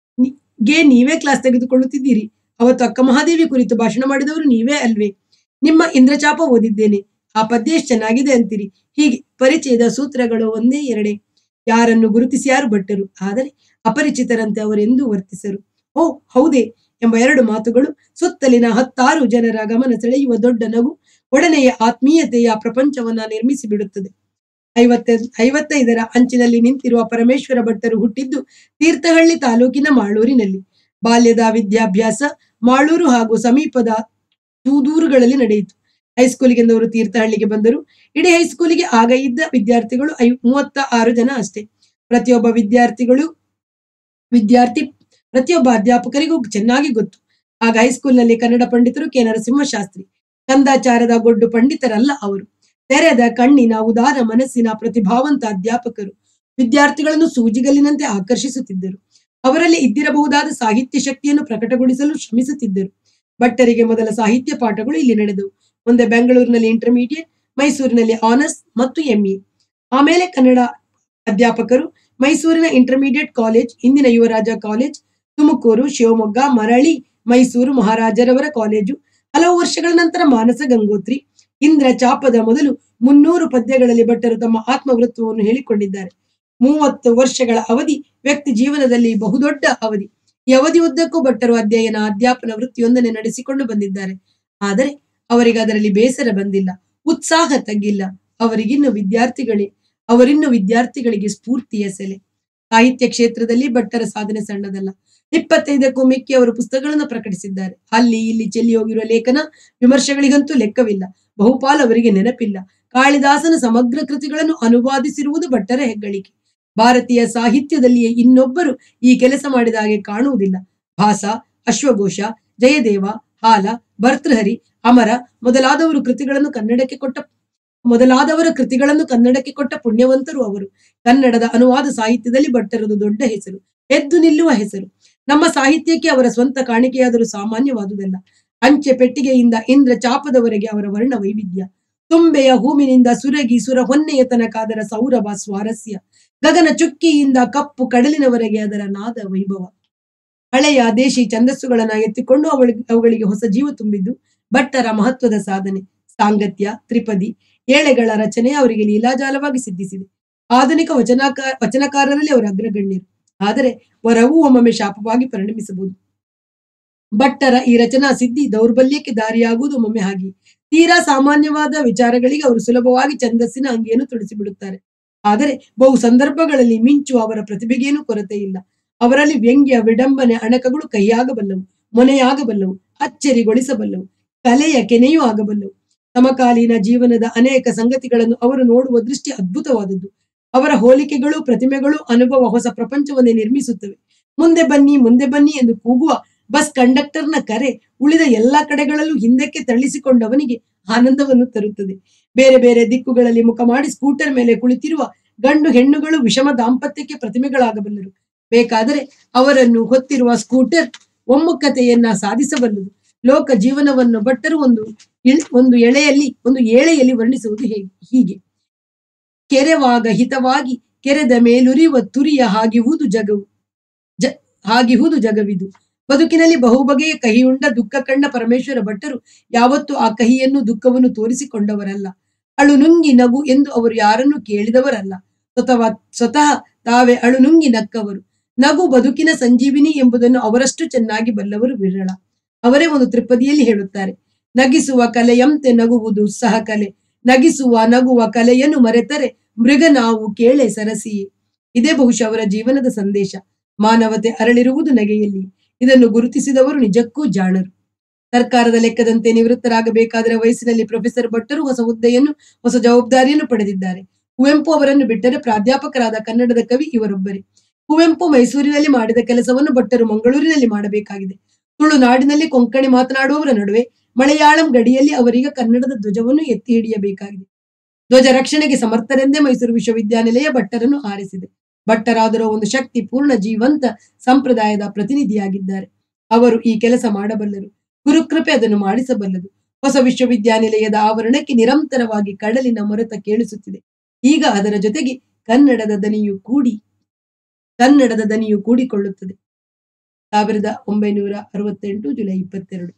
ಗೆ ನೀವೇ ಕ್ಲಾಸ್ ತೆಗೆದುಕೊಳ್ಳುತ್ತಿದ್ದೀರಿ ಅವತ್ತು ಅಕ್ಕ ಮಹಾದೇವಿ ಕುರಿತು ಭಾಷಣ ಮಾಡಿದವರು ನೀವೇ ಅಲ್ವೇ ನಿಮ್ಮ ಇಂದ್ರಚಾಪ ಓದಿದ್ದೇನೆ ಆ ಪದ್ಯ ಎಷ್ಟು ಚೆನ್ನಾಗಿದೆ ಅಂತೀರಿ ಹೀಗೆ ಪರಿಚಯದ ಸೂತ್ರಗಳು ಒಂದೇ ಎರಡೇ ಯಾರನ್ನು ಗುರುತಿಸಿ ಯಾರು ಭಟ್ಟರು ಆದರೆ ಅಪರಿಚಿತರಂತೆ ಅವರೆಂದೂ ವರ್ತಿಸರು ಓ ಹೌದೇ ಎಂಬ ಎರಡು ಮಾತುಗಳು ಸುತ್ತಲಿನ ಹತ್ತಾರು ಜನರ ಗಮನ ಸೆಳೆಯುವ ದೊಡ್ಡ ನಗು ಒಡನೆಯ ಆತ್ಮೀಯತೆಯ ಪ್ರಪಂಚವನ್ನ ನಿರ್ಮಿಸಿ ಬಿಡುತ್ತದೆ ಐವತ್ತ ಐವತ್ತೈದರ ಅಂಚಿನಲ್ಲಿ ನಿಂತಿರುವ ಪರಮೇಶ್ವರ ಭಟ್ಟರು ಹುಟ್ಟಿದ್ದು ತೀರ್ಥಹಳ್ಳಿ ತಾಲೂಕಿನ ಮಾಳೂರಿನಲ್ಲಿ ಬಾಲ್ಯದ ವಿದ್ಯಾಭ್ಯಾಸ ಮಾಳೂರು ಹಾಗೂ ಸಮೀಪದ ತೂದೂರುಗಳಲ್ಲಿ ನಡೆಯಿತು ಹೈಸ್ಕೂಲಿಗೆಂದವರು ತೀರ್ಥಹಳ್ಳಿಗೆ ಬಂದರು ಇಡೀ ಹೈಸ್ಕೂಲಿಗೆ ಆಗ ಇದ್ದ ವಿದ್ಯಾರ್ಥಿಗಳು ಐ ಮೂವತ್ತ ಆರು ಜನ ಅಷ್ಟೇ ಪ್ರತಿಯೊಬ್ಬ ವಿದ್ಯಾರ್ಥಿಗಳು ವಿದ್ಯಾರ್ಥಿ ಪ್ರತಿಯೊಬ್ಬ ಅಧ್ಯಾಪಕರಿಗೂ ಚೆನ್ನಾಗಿ ಗೊತ್ತು ಆಗ ಹೈಸ್ಕೂಲ್ನಲ್ಲಿ ಕನ್ನಡ ಪಂಡಿತರು ಕೆ ನರಸಿಂಹಶಾಸ್ತ್ರಿ ಕಂದಾಚಾರದ ಗೊಡ್ಡು ಪಂಡಿತರಲ್ಲ ಅವರು ತೆರೆದ ಕಣ್ಣಿನ ಉದಾರ ಮನಸ್ಸಿನ ಪ್ರತಿಭಾವಂತ ಅಧ್ಯಾಪಕರು ವಿದ್ಯಾರ್ಥಿಗಳನ್ನು ಸೂಜಿಗಲ್ಲಿನಂತೆ ಆಕರ್ಷಿಸುತ್ತಿದ್ದರು ಅವರಲ್ಲಿ ಇದ್ದಿರಬಹುದಾದ ಸಾಹಿತ್ಯ ಶಕ್ತಿಯನ್ನು ಪ್ರಕಟಗೊಳಿಸಲು ಶ್ರಮಿಸುತ್ತಿದ್ದರು ಭಟ್ಟರಿಗೆ ಮೊದಲ ಸಾಹಿತ್ಯ ಪಾಠಗಳು ಇಲ್ಲಿ ನಡೆದವು ಮುಂದೆ ಬೆಂಗಳೂರಿನಲ್ಲಿ ಇಂಟರ್ಮೀಡಿಯೇಟ್ ಮೈಸೂರಿನಲ್ಲಿ ಆನರ್ಸ್ ಮತ್ತು ಎಂಇ ಆಮೇಲೆ ಕನ್ನಡ ಅಧ್ಯಾಪಕರು ಮೈಸೂರಿನ ಇಂಟರ್ಮೀಡಿಯೇಟ್ ಕಾಲೇಜ್ ಇಂದಿನ ಯುವರಾಜ ಕಾಲೇಜ್ ತುಮಕೂರು ಶಿವಮೊಗ್ಗ ಮರಳಿ ಮೈಸೂರು ಮಹಾರಾಜರವರ ಕಾಲೇಜು ಹಲವು ವರ್ಷಗಳ ನಂತರ ಮಾನಸ ಗಂಗೋತ್ರಿ ಇಂದ್ರ ಚಾಪದ ಮೊದಲು ಮುನ್ನೂರು ಪದ್ಯಗಳಲ್ಲಿ ಭಟ್ಟರು ತಮ್ಮ ಆತ್ಮವೃತ್ತವನ್ನು ಹೇಳಿಕೊಂಡಿದ್ದಾರೆ ಮೂವತ್ತು ವರ್ಷಗಳ ಅವಧಿ ವ್ಯಕ್ತಿ ಜೀವನದಲ್ಲಿ ಬಹುದೊಡ್ಡ ಅವಧಿ ಈ ಅವಧಿ ಉದ್ದಕ್ಕೂ ಭಟ್ಟರು ಅಧ್ಯಯನ ಅಧ್ಯಾಪನ ವೃತ್ತಿಯೊಂದನ್ನೇ ನಡೆಸಿಕೊಂಡು ಬಂದಿದ್ದಾರೆ ಆದರೆ ಅವರಿಗೆ ಅದರಲ್ಲಿ ಬೇಸರ ಬಂದಿಲ್ಲ ಉತ್ಸಾಹ ತಗ್ಗಿಲ್ಲ ಅವರಿಗಿನ್ನು ವಿದ್ಯಾರ್ಥಿಗಳೇ ಅವರಿನ್ನು ವಿದ್ಯಾರ್ಥಿಗಳಿಗೆ ಸ್ಫೂರ್ತಿಯ ಸೆಲೆ ಸಾಹಿತ್ಯ ಕ್ಷೇತ್ರದಲ್ಲಿ ಭಟ್ಟರ ಸಾಧನೆ ಸಣ್ಣದಲ್ಲ ಇಪ್ಪತ್ತೈದಕ್ಕೂ ಮಿಕ್ಕಿ ಅವರು ಪುಸ್ತಕಗಳನ್ನು ಪ್ರಕಟಿಸಿದ್ದಾರೆ ಅಲ್ಲಿ ಇಲ್ಲಿ ಚೆಲ್ಲಿ ಹೋಗಿರುವ ಲೇಖನ ವಿಮರ್ಶೆಗಳಿಗಂತೂ ಲೆಕ್ಕವಿಲ್ಲ ಬಹುಪಾಲು ಅವರಿಗೆ ನೆನಪಿಲ್ಲ ಕಾಳಿದಾಸನ ಸಮಗ್ರ ಕೃತಿಗಳನ್ನು ಅನುವಾದಿಸಿರುವುದು ಭಟ್ಟರ ಹೆಗ್ಗಳಿಕೆ ಭಾರತೀಯ ಸಾಹಿತ್ಯದಲ್ಲಿಯೇ ಇನ್ನೊಬ್ಬರು ಈ ಕೆಲಸ ಮಾಡಿದ ಹಾಗೆ ಕಾಣುವುದಿಲ್ಲ ಭಾಸ ಅಶ್ವಘೋಷ ಜಯದೇವ ಹಾಲ ಭರ್ತೃಹರಿ ಅಮರ ಮೊದಲಾದವರು ಕೃತಿಗಳನ್ನು ಕನ್ನಡಕ್ಕೆ ಕೊಟ್ಟ ಮೊದಲಾದವರ ಕೃತಿಗಳನ್ನು ಕನ್ನಡಕ್ಕೆ ಕೊಟ್ಟ ಪುಣ್ಯವಂತರು ಅವರು ಕನ್ನಡದ ಅನುವಾದ ಸಾಹಿತ್ಯದಲ್ಲಿ ಭಟ್ಟರದು ದೊಡ್ಡ ಹೆಸರು ಎದ್ದು ನಿಲ್ಲುವ ಹೆಸರು ನಮ್ಮ ಸಾಹಿತ್ಯಕ್ಕೆ ಅವರ ಸ್ವಂತ ಕಾಣಿಕೆಯಾದರೂ ಸಾಮಾನ್ಯವಾದುದಲ್ಲ ಅಂಚೆ ಪೆಟ್ಟಿಗೆಯಿಂದ ಇಂದ್ರ ಚಾಪದವರೆಗೆ ಅವರ ವರ್ಣ ವೈವಿಧ್ಯ ತುಂಬೆಯ ಹೂವಿನಿಂದ ಸುರಗಿ ಸುರ ಹೊನ್ನೆಯ ತನಕ ಅದರ ಸೌರಭ ಸ್ವಾರಸ್ಯ ಗಗನ ಚುಕ್ಕಿಯಿಂದ ಕಪ್ಪು ಕಡಲಿನವರೆಗೆ ಅದರ ನಾದ ವೈಭವ ಹಳೆಯ ದೇಶಿ ಛಂದಸ್ಸುಗಳನ್ನ ಎತ್ತಿಕೊಂಡು ಅವಳಿಗೆ ಅವುಗಳಿಗೆ ಹೊಸ ಜೀವ ತುಂಬಿದ್ದು ಭಟ್ಟರ ಮಹತ್ವದ ಸಾಧನೆ ಸಾಂಗತ್ಯ ತ್ರಿಪದಿ ಏಳೆಗಳ ರಚನೆ ಅವರಿಗೆ ಲೀಲಾಜಾಲವಾಗಿ ಸಿದ್ಧಿಸಿದೆ ಆಧುನಿಕ ವಚನಕಾರ ವಚನಕಾರರಲ್ಲಿ ಅವರ ಅಗ್ರಗಣ್ಯರು ಆದರೆ ವರವೂ ಒಮ್ಮೊಮ್ಮೆ ಶಾಪವಾಗಿ ಪರಿಣಮಿಸಬಹುದು ಭಟ್ಟರ ಈ ರಚನಾ ಸಿದ್ಧಿ ದೌರ್ಬಲ್ಯಕ್ಕೆ ದಾರಿಯಾಗುವುದು ಒಮ್ಮೊಮ್ಮೆ ಹಾಗೆ ತೀರಾ ಸಾಮಾನ್ಯವಾದ ವಿಚಾರಗಳಿಗೆ ಅವರು ಸುಲಭವಾಗಿ ಛಂದಸ್ಸಿನ ಅಂಗಿಯನ್ನು ತೊಡಿಸಿ ಬಿಡುತ್ತಾರೆ ಆದರೆ ಬಹು ಸಂದರ್ಭಗಳಲ್ಲಿ ಮಿಂಚು ಅವರ ಪ್ರತಿಭೆಗೇನೂ ಕೊರತೆ ಇಲ್ಲ ಅವರಲ್ಲಿ ವ್ಯಂಗ್ಯ ವಿಡಂಬನೆ ಅಣಕಗಳು ಕೈಯಾಗಬಲ್ಲವು ಮೊನೆಯಾಗಬಲ್ಲವು ಅಚ್ಚರಿಗೊಳಿಸಬಲ್ಲವು ಕಲೆಯ ಕೆನೆಯೂ ಆಗಬಲ್ಲವು ಸಮಕಾಲೀನ ಜೀವನದ ಅನೇಕ ಸಂಗತಿಗಳನ್ನು ಅವರು ನೋಡುವ ದೃಷ್ಟಿ ಅದ್ಭುತವಾದದ್ದು ಅವರ ಹೋಲಿಕೆಗಳು ಪ್ರತಿಮೆಗಳು ಅನುಭವ ಹೊಸ ಪ್ರಪಂಚವನ್ನೇ ನಿರ್ಮಿಸುತ್ತವೆ ಮುಂದೆ ಬನ್ನಿ ಮುಂದೆ ಬನ್ನಿ ಎಂದು ಕೂಗುವ ಬಸ್ ಕಂಡಕ್ಟರ್ನ ಕರೆ ಉಳಿದ ಎಲ್ಲಾ ಕಡೆಗಳಲ್ಲೂ ಹಿಂದಕ್ಕೆ ತಳ್ಳಿಸಿಕೊಂಡವನಿಗೆ ಆನಂದವನ್ನು ತರುತ್ತದೆ ಬೇರೆ ಬೇರೆ ದಿಕ್ಕುಗಳಲ್ಲಿ ಮುಖ ಮಾಡಿ ಸ್ಕೂಟರ್ ಮೇಲೆ ಕುಳಿತಿರುವ ಗಂಡು ಹೆಣ್ಣುಗಳು ವಿಷಮ ದಾಂಪತ್ಯಕ್ಕೆ ಪ್ರತಿಮೆಗಳಾಗಬಲ್ಲರು ಬೇಕಾದರೆ ಅವರನ್ನು ಹೊತ್ತಿರುವ ಸ್ಕೂಟರ್ ಒಮ್ಮುಖತೆಯನ್ನ ಸಾಧಿಸಬಲ್ಲದು ಲೋಕ ಜೀವನವನ್ನು ಭಟ್ಟರು ಒಂದು ಇಳ್- ಒಂದು ಎಳೆಯಲ್ಲಿ ಒಂದು ಏಳೆಯಲ್ಲಿ ವರ್ಣಿಸುವುದು ಹೇಗೆ ಹೀಗೆ ಕೆರೆವಾಗ ಹಿತವಾಗಿ ಕೆರೆದ ಮೇಲುರಿಯುವ ತುರಿಯ ಹಾಗಿಹುದು ಜಗವು ಜ ಹಾಗಿಹುದು ಜಗವಿದು ಬದುಕಿನಲ್ಲಿ ಬಹುಬಗೆಯ ಕಹಿಯುಂಡ ದುಃಖ ಕಂಡ ಪರಮೇಶ್ವರ ಭಟ್ಟರು ಯಾವತ್ತೂ ಆ ಕಹಿಯನ್ನು ದುಃಖವನ್ನು ತೋರಿಸಿಕೊಂಡವರಲ್ಲ ಅಳು ನುಂಗಿ ನಗು ಎಂದು ಅವರು ಯಾರನ್ನು ಕೇಳಿದವರಲ್ಲ ಸ್ವತಃ ಸ್ವತಃ ತಾವೇ ಅಳು ನುಂಗಿ ನಕ್ಕವರು ನಗು ಬದುಕಿನ ಸಂಜೀವಿನಿ ಎಂಬುದನ್ನು ಅವರಷ್ಟು ಚೆನ್ನಾಗಿ ಬಲ್ಲವರು ವಿರಳ ಅವರೇ ಒಂದು ತ್ರಿಪದಿಯಲ್ಲಿ ಹೇಳುತ್ತಾರೆ ನಗಿಸುವ ಕಲೆಯಂತೆ ನಗುವುದು ಸಹ ಕಲೆ ನಗಿಸುವ ನಗುವ ಕಲೆಯನ್ನು ಮರೆತರೆ ಮೃಗ ನಾವು ಕೇಳೆ ಸರಸಿಯೇ ಇದೇ ಬಹುಶಃ ಅವರ ಜೀವನದ ಸಂದೇಶ ಮಾನವತೆ ಅರಳಿರುವುದು ನಗೆಯಲ್ಲಿ ಇದನ್ನು ಗುರುತಿಸಿದವರು ನಿಜಕ್ಕೂ ಜಾಣರು ಸರ್ಕಾರದ ಲೆಕ್ಕದಂತೆ ನಿವೃತ್ತರಾಗಬೇಕಾದರೆ ವಯಸ್ಸಿನಲ್ಲಿ ಪ್ರೊಫೆಸರ್ ಭಟ್ಟರು ಹೊಸ ಹುದ್ದೆಯನ್ನು ಹೊಸ ಜವಾಬ್ದಾರಿಯನ್ನು ಪಡೆದಿದ್ದಾರೆ ಕುವೆಂಪು ಅವರನ್ನು ಬಿಟ್ಟರೆ ಪ್ರಾಧ್ಯಾಪಕರಾದ ಕನ್ನಡದ ಕವಿ ಇವರೊಬ್ಬರೇ ಕುವೆಂಪು ಮೈಸೂರಿನಲ್ಲಿ ಮಾಡಿದ ಕೆಲಸವನ್ನು ಭಟ್ಟರು ಮಂಗಳೂರಿನಲ್ಲಿ ಮಾಡಬೇಕಾಗಿದೆ ತುಳುನಾಡಿನಲ್ಲಿ ಕೊಂಕಣಿ ಮಾತನಾಡುವವರ ನಡುವೆ ಮಲಯಾಳಂ ಗಡಿಯಲ್ಲಿ ಅವರೀಗ ಕನ್ನಡದ ಧ್ವಜವನ್ನು ಎತ್ತಿ ಹಿಡಿಯಬೇಕಾಗಿದೆ ಧ್ವಜ ರಕ್ಷಣೆಗೆ ಸಮರ್ಥರೆಂದೇ ಮೈಸೂರು ವಿಶ್ವವಿದ್ಯಾನಿಲಯ ಭಟ್ಟರನ್ನು ಆರಿಸಿದೆ ಭಟ್ಟರಾದರೂ ಒಂದು ಶಕ್ತಿ ಪೂರ್ಣ ಜೀವಂತ ಸಂಪ್ರದಾಯದ ಪ್ರತಿನಿಧಿಯಾಗಿದ್ದಾರೆ ಅವರು ಈ ಕೆಲಸ ಮಾಡಬಲ್ಲರು ಗುರುಕೃಪೆ ಅದನ್ನು ಮಾಡಿಸಬಲ್ಲದು ಹೊಸ ವಿಶ್ವವಿದ್ಯಾನಿಲಯದ ಆವರಣಕ್ಕೆ ನಿರಂತರವಾಗಿ ಕಡಲಿನ ಮೊರೆತ ಕೇಳಿಸುತ್ತಿದೆ ಈಗ ಅದರ ಜೊತೆಗೆ ಕನ್ನಡದ ದನಿಯು ಕೂಡಿ ಕನ್ನಡದ ದನಿಯು ಕೂಡಿಕೊಳ್ಳುತ್ತದೆ ಸಾವಿರದ ಒಂಬೈನೂರ ಅರವತ್ತೆಂಟು ಜುಲೈ ಇಪ್ಪತ್ತೆರಡು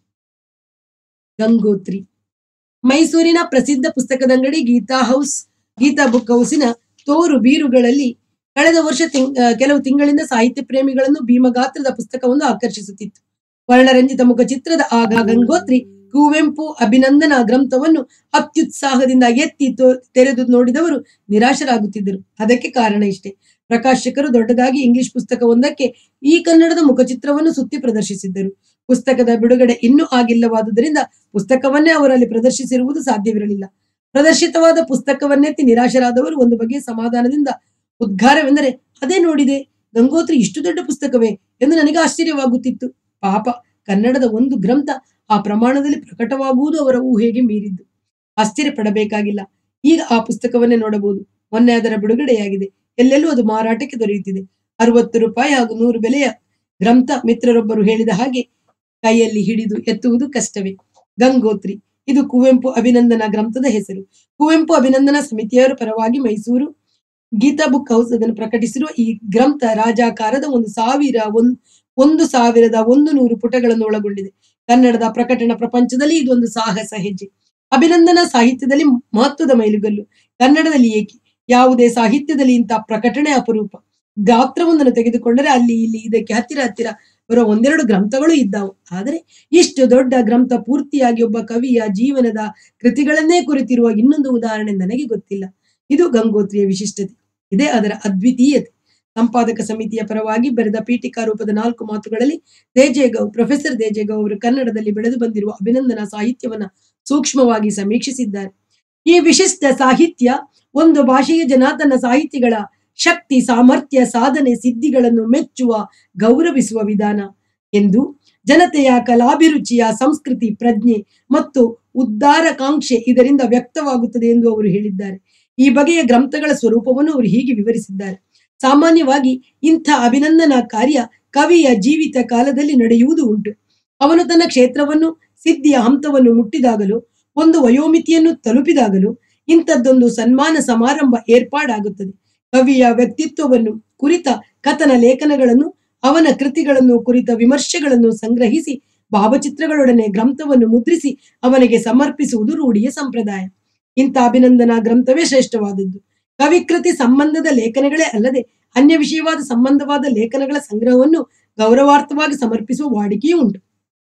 ಗಂಗೋತ್ರಿ ಮೈಸೂರಿನ ಪ್ರಸಿದ್ಧ ಪುಸ್ತಕದಂಗಡಿ ಗೀತಾ ಹೌಸ್ ಗೀತಾ ಬುಕ್ ಹೌಸಿನ ತೋರು ಬೀರುಗಳಲ್ಲಿ ಕಳೆದ ವರ್ಷ ತಿಂಗ್ ಆ, ಕೆಲವು ತಿಂಗಳಿಂದ ಸಾಹಿತ್ಯ ಪ್ರೇಮಿಗಳನ್ನು ಭೀಮಗಾತ್ರದ ಪುಸ್ತಕವೊಂದು ಆಕರ್ಷಿಸುತ್ತಿತ್ತು ವರ್ಣರಂಜಿತ ಮುಖಚಿತ್ರದ ಆಗ ಗಂಗೋತ್ರಿ ಕುವೆಂಪು ಅಭಿನಂದನಾ ಗ್ರಂಥವನ್ನು ಅತ್ಯುತ್ಸಾಹದಿಂದ ಎತ್ತಿ ತೋ- ತೆರೆದು ನೋಡಿದವರು ನಿರಾಶರಾಗುತ್ತಿದ್ದರು ಅದಕ್ಕೆ ಕಾರಣ ಇಷ್ಟೇ ಪ್ರಕಾಶಕರು ದೊಡ್ಡದಾಗಿ ಇಂಗ್ಲಿಷ್ ಪುಸ್ತಕವೊಂದಕ್ಕೆ ಈ ಕನ್ನಡದ ಮುಖಚಿತ್ರವನ್ನು ಸುತ್ತಿ ಪ್ರದರ್ಶಿಸಿದ್ದರು ಪುಸ್ತಕದ ಬಿಡುಗಡೆ ಇನ್ನೂ ಆಗಿಲ್ಲವಾದುದರಿಂದ ಪುಸ್ತಕವನ್ನೇ ಅವರಲ್ಲಿ ಪ್ರದರ್ಶಿಸಿರುವುದು ಸಾಧ್ಯವಿರಲಿಲ್ಲ ಪ್ರದರ್ಶಿತವಾದ ಪುಸ್ತಕವನ್ನೆತ್ತಿ ನಿರಾಶರಾದವರು ಒಂದು ಬಗೆಯ ಸಮಾಧಾನದಿಂದ ಉದ್ಗಾರವೆಂದರೆ ಅದೇ ನೋಡಿದೆ ಗಂಗೋತ್ರಿ ಇಷ್ಟು ದೊಡ್ಡ ಪುಸ್ತಕವೇ ಎಂದು ನನಗೆ ಆಶ್ಚರ್ಯವಾಗುತ್ತಿತ್ತು ಪಾಪ ಕನ್ನಡದ ಒಂದು ಗ್ರಂಥ ಆ ಪ್ರಮಾಣದಲ್ಲಿ ಪ್ರಕಟವಾಗುವುದು ಅವರ ಊಹೆಗೆ ಮೀರಿದ್ದು ಆಶ್ಚರ್ಯ ಪಡಬೇಕಾಗಿಲ್ಲ ಈಗ ಆ ಪುಸ್ತಕವನ್ನೇ ನೋಡಬಹುದು ಮೊನ್ನೆ ಅದರ ಬಿಡುಗಡೆಯಾಗಿದೆ ಎಲ್ಲೆಲ್ಲೂ ಅದು ಮಾರಾಟಕ್ಕೆ ದೊರೆಯುತ್ತಿದೆ ಅರವತ್ತು ರೂಪಾಯಿ ಹಾಗೂ ನೂರು ಬೆಲೆಯ ಗ್ರಂಥ ಮಿತ್ರರೊಬ್ಬರು ಹೇಳಿದ ಹಾಗೆ ಕೈಯಲ್ಲಿ ಹಿಡಿದು ಎತ್ತುವುದು ಕಷ್ಟವೇ ಗಂಗೋತ್ರಿ ಇದು ಕುವೆಂಪು ಅಭಿನಂದನಾ ಗ್ರಂಥದ ಹೆಸರು ಕುವೆಂಪು ಅಭಿನಂದನಾ ಸಮಿತಿಯವರ ಪರವಾಗಿ ಮೈಸೂರು ಗೀತಾ ಬುಕ್ ಹೌಸ್ ಅದನ್ನು ಪ್ರಕಟಿಸಿರುವ ಈ ಗ್ರಂಥ ರಾಜಾಕಾರದ ಒಂದು ಸಾವಿರ ಒಂದ್ ಒಂದು ಸಾವಿರದ ಒಂದು ನೂರು ಪುಟಗಳನ್ನು ಒಳಗೊಂಡಿದೆ ಕನ್ನಡದ ಪ್ರಕಟಣಾ ಪ್ರಪಂಚದಲ್ಲಿ ಇದೊಂದು ಸಾಹಸ ಹೆಜ್ಜೆ ಅಭಿನಂದನಾ ಸಾಹಿತ್ಯದಲ್ಲಿ ಮಹತ್ವದ ಮೈಲುಗಲ್ಲು ಕನ್ನಡದಲ್ಲಿ ಏಕೆ ಯಾವುದೇ ಸಾಹಿತ್ಯದಲ್ಲಿ ಇಂತಹ ಪ್ರಕಟಣೆ ಅಪರೂಪ ಗಾತ್ರವೊಂದನ್ನು ತೆಗೆದುಕೊಂಡರೆ ಅಲ್ಲಿ ಇಲ್ಲಿ ಇದಕ್ಕೆ ಹತ್ತಿರ ಹತ್ತಿರ ಬರುವ ಒಂದೆರಡು ಗ್ರಂಥಗಳು ಇದ್ದಾವು ಆದರೆ ಇಷ್ಟು ದೊಡ್ಡ ಗ್ರಂಥ ಪೂರ್ತಿಯಾಗಿ ಒಬ್ಬ ಕವಿಯ ಜೀವನದ ಕೃತಿಗಳನ್ನೇ ಕುರಿತಿರುವ ಇನ್ನೊಂದು ಉದಾಹರಣೆ ನನಗೆ ಗೊತ್ತಿಲ್ಲ ಇದು ಗಂಗೋತ್ರಿಯ ವಿಶಿಷ್ಟತೆ ಇದೇ ಅದರ ಅದ್ವಿತೀಯತೆ ಸಂಪಾದಕ ಸಮಿತಿಯ ಪರವಾಗಿ ಬರೆದ ಪೀಠಿಕಾ ರೂಪದ ನಾಲ್ಕು ಮಾತುಗಳಲ್ಲಿ ದೇಜೇಗೌ ಪ್ರೊಫೆಸರ್ ದೇಜೇಗೌ ಅವರು ಕನ್ನಡದಲ್ಲಿ ಬೆಳೆದು ಬಂದಿರುವ ಅಭಿನಂದನಾ ಸಾಹಿತ್ಯವನ್ನ ಸೂಕ್ಷ್ಮವಾಗಿ ಸಮೀಕ್ಷಿಸಿದ್ದಾರೆ ಈ ವಿಶಿಷ್ಟ ಸಾಹಿತ್ಯ ಒಂದು ಭಾಷೆಯ ಜನ ತನ್ನ ಸಾಹಿತಿಗಳ ಶಕ್ತಿ ಸಾಮರ್ಥ್ಯ ಸಾಧನೆ ಸಿದ್ಧಿಗಳನ್ನು ಮೆಚ್ಚುವ ಗೌರವಿಸುವ ವಿಧಾನ ಎಂದು ಜನತೆಯ ಕಲಾಭಿರುಚಿಯ ಸಂಸ್ಕೃತಿ ಪ್ರಜ್ಞೆ ಮತ್ತು ಉದ್ದಾರಕಾಂಕ್ಷೆ ಇದರಿಂದ ವ್ಯಕ್ತವಾಗುತ್ತದೆ ಎಂದು ಅವರು ಹೇಳಿದ್ದಾರೆ ಈ ಬಗೆಯ ಗ್ರಂಥಗಳ ಸ್ವರೂಪವನ್ನು ಅವರು ಹೀಗೆ ವಿವರಿಸಿದ್ದಾರೆ ಸಾಮಾನ್ಯವಾಗಿ ಇಂಥ ಅಭಿನಂದನಾ ಕಾರ್ಯ ಕವಿಯ ಜೀವಿತ ಕಾಲದಲ್ಲಿ ನಡೆಯುವುದು ಉಂಟು ಅವನು ತನ್ನ ಕ್ಷೇತ್ರವನ್ನು ಸಿದ್ಧಿಯ ಹಂತವನ್ನು ಮುಟ್ಟಿದಾಗಲೂ ಒಂದು ವಯೋಮಿತಿಯನ್ನು ತಲುಪಿದಾಗಲೂ ಇಂಥದ್ದೊಂದು ಸನ್ಮಾನ ಸಮಾರಂಭ ಏರ್ಪಾಡಾಗುತ್ತದೆ ಕವಿಯ ವ್ಯಕ್ತಿತ್ವವನ್ನು ಕುರಿತ ಕಥನ ಲೇಖನಗಳನ್ನು ಅವನ ಕೃತಿಗಳನ್ನು ಕುರಿತ ವಿಮರ್ಶೆಗಳನ್ನು ಸಂಗ್ರಹಿಸಿ ಭಾವಚಿತ್ರಗಳೊಡನೆ ಗ್ರಂಥವನ್ನು ಮುದ್ರಿಸಿ ಅವನಿಗೆ ಸಮರ್ಪಿಸುವುದು ರೂಢಿಯ ಸಂಪ್ರದಾಯ ಇಂಥ ಅಭಿನಂದನಾ ಗ್ರಂಥವೇ ಶ್ರೇಷ್ಠವಾದದ್ದು ಕವಿಕೃತಿ ಸಂಬಂಧದ ಲೇಖನಗಳೇ ಅಲ್ಲದೆ ಅನ್ಯ ವಿಷಯವಾದ ಸಂಬಂಧವಾದ ಲೇಖನಗಳ ಸಂಗ್ರಹವನ್ನು ಗೌರವಾರ್ಥವಾಗಿ ಸಮರ್ಪಿಸುವ ವಾಡಿಕೆಯೂ ಉಂಟು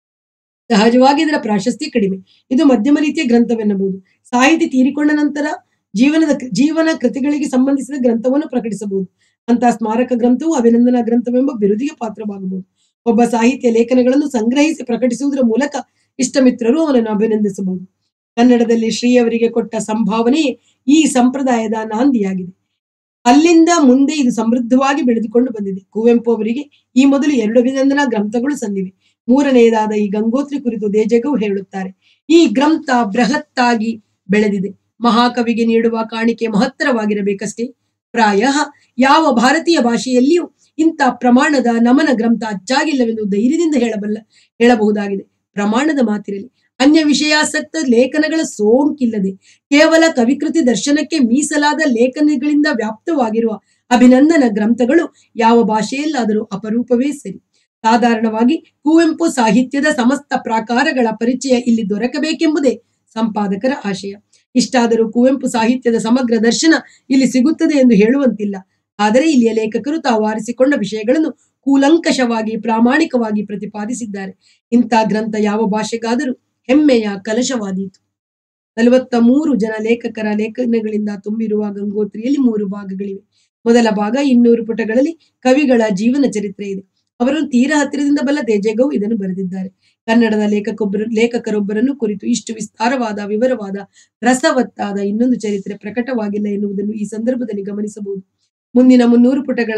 ಸಹಜವಾಗಿ ಇದರ ಪ್ರಾಶಸ್ತ್ಯ ಕಡಿಮೆ ಇದು ಮಧ್ಯಮ ರೀತಿಯ ಗ್ರಂಥವೆನ್ನಬಹುದು ಸಾಹಿತಿ ತೀರಿಕೊಂಡ ನಂತರ ಜೀವನದ ಜೀವನ ಕೃತಿಗಳಿಗೆ ಸಂಬಂಧಿಸಿದ ಗ್ರಂಥವನ್ನು ಪ್ರಕಟಿಸಬಹುದು ಅಂತಹ ಸ್ಮಾರಕ ಗ್ರಂಥವು ಅಭಿನಂದನಾ ಗ್ರಂಥವೆಂಬ ಬಿರುದಿಗೆ ಪಾತ್ರವಾಗಬಹುದು ಒಬ್ಬ ಸಾಹಿತ್ಯ ಲೇಖನಗಳನ್ನು ಸಂಗ್ರಹಿಸಿ ಪ್ರಕಟಿಸುವುದರ ಮೂಲಕ ಇಷ್ಟಮಿತ್ರರು ಅವನನ್ನು ಅಭಿನಂದಿಸಬಹುದು ಕನ್ನಡದಲ್ಲಿ ಶ್ರೀ ಅವರಿಗೆ ಕೊಟ್ಟ ಸಂಭಾವನೆಯೇ ಈ ಸಂಪ್ರದಾಯದ ನಾಂದಿಯಾಗಿದೆ ಅಲ್ಲಿಂದ ಮುಂದೆ ಇದು ಸಮೃದ್ಧವಾಗಿ ಬೆಳೆದುಕೊಂಡು ಬಂದಿದೆ ಕುವೆಂಪು ಅವರಿಗೆ ಈ ಮೊದಲು ಎರಡು ಅಭಿನಂದನಾ ಗ್ರಂಥಗಳು ಸಂದಿವೆ ಮೂರನೆಯದಾದ ಈ ಗಂಗೋತ್ರಿ ಕುರಿತು ದೇಜಗವು ಹೇಳುತ್ತಾರೆ ಈ ಗ್ರಂಥ ಬೃಹತ್ತಾಗಿ ಬೆಳೆದಿದೆ ಮಹಾಕವಿಗೆ ನೀಡುವ ಕಾಣಿಕೆ ಮಹತ್ತರವಾಗಿರಬೇಕಷ್ಟೇ ಪ್ರಾಯ ಯಾವ ಭಾರತೀಯ ಭಾಷೆಯಲ್ಲಿಯೂ ಇಂಥ ಪ್ರಮಾಣದ ನಮನ ಗ್ರಂಥ ಅಚ್ಚಾಗಿಲ್ಲವೆಂದು ಧೈರ್ಯದಿಂದ ಹೇಳಬಲ್ಲ ಹೇಳಬಹುದಾಗಿದೆ ಪ್ರಮಾಣದ ಮಾತಿರಲಿ ಅನ್ಯ ವಿಷಯಾಸಕ್ತ ಲೇಖನಗಳ ಸೋಂಕಿಲ್ಲದೆ ಕೇವಲ ಕವಿಕೃತಿ ದರ್ಶನಕ್ಕೆ ಮೀಸಲಾದ ಲೇಖನಗಳಿಂದ ವ್ಯಾಪ್ತವಾಗಿರುವ ಅಭಿನಂದನ ಗ್ರಂಥಗಳು ಯಾವ ಭಾಷೆಯಲ್ಲಾದರೂ ಅಪರೂಪವೇ ಸರಿ ಸಾಧಾರಣವಾಗಿ ಕುವೆಂಪು ಸಾಹಿತ್ಯದ ಸಮಸ್ತ ಪ್ರಾಕಾರಗಳ ಪರಿಚಯ ಇಲ್ಲಿ ದೊರಕಬೇಕೆಂಬುದೇ ಸಂಪಾದಕರ ಆಶಯ ಇಷ್ಟಾದರೂ ಕುವೆಂಪು ಸಾಹಿತ್ಯದ ಸಮಗ್ರ ದರ್ಶನ ಇಲ್ಲಿ ಸಿಗುತ್ತದೆ ಎಂದು ಹೇಳುವಂತಿಲ್ಲ ಆದರೆ ಇಲ್ಲಿಯ ಲೇಖಕರು ತಾವು ಆರಿಸಿಕೊಂಡ ವಿಷಯಗಳನ್ನು ಕೂಲಂಕಷವಾಗಿ ಪ್ರಾಮಾಣಿಕವಾಗಿ ಪ್ರತಿಪಾದಿಸಿದ್ದಾರೆ ಇಂಥ ಗ್ರಂಥ ಯಾವ ಭಾಷೆಗಾದರೂ ಹೆಮ್ಮೆಯ ಕಲಶವಾದೀತು ನಲವತ್ತ ಮೂರು ಜನ ಲೇಖಕರ ಲೇಖನಗಳಿಂದ ತುಂಬಿರುವ ಗಂಗೋತ್ರಿಯಲ್ಲಿ ಮೂರು ಭಾಗಗಳಿವೆ ಮೊದಲ ಭಾಗ ಇನ್ನೂರು ಪುಟಗಳಲ್ಲಿ ಕವಿಗಳ ಜೀವನ ಚರಿತ್ರೆ ಇದೆ ಅವರನ್ನು ತೀರಾ ಹತ್ತಿರದಿಂದ ಬಲ್ಲ ದೇಜೇಗೌ ಇದನ್ನು ಬರೆದಿದ್ದಾರೆ ಕನ್ನಡದ ಲೇಖಕೊಬ್ಬರು ಲೇಖಕರೊಬ್ಬರನ್ನು ಕುರಿತು ಇಷ್ಟು ವಿಸ್ತಾರವಾದ ವಿವರವಾದ ರಸವತ್ತಾದ ಇನ್ನೊಂದು ಚರಿತ್ರೆ ಪ್ರಕಟವಾಗಿಲ್ಲ ಎನ್ನುವುದನ್ನು ಈ ಸಂದರ್ಭದಲ್ಲಿ ಗಮನಿಸಬಹುದು ಮುಂದಿನ ಮುನ್ನೂರು ಪುಟಗಳ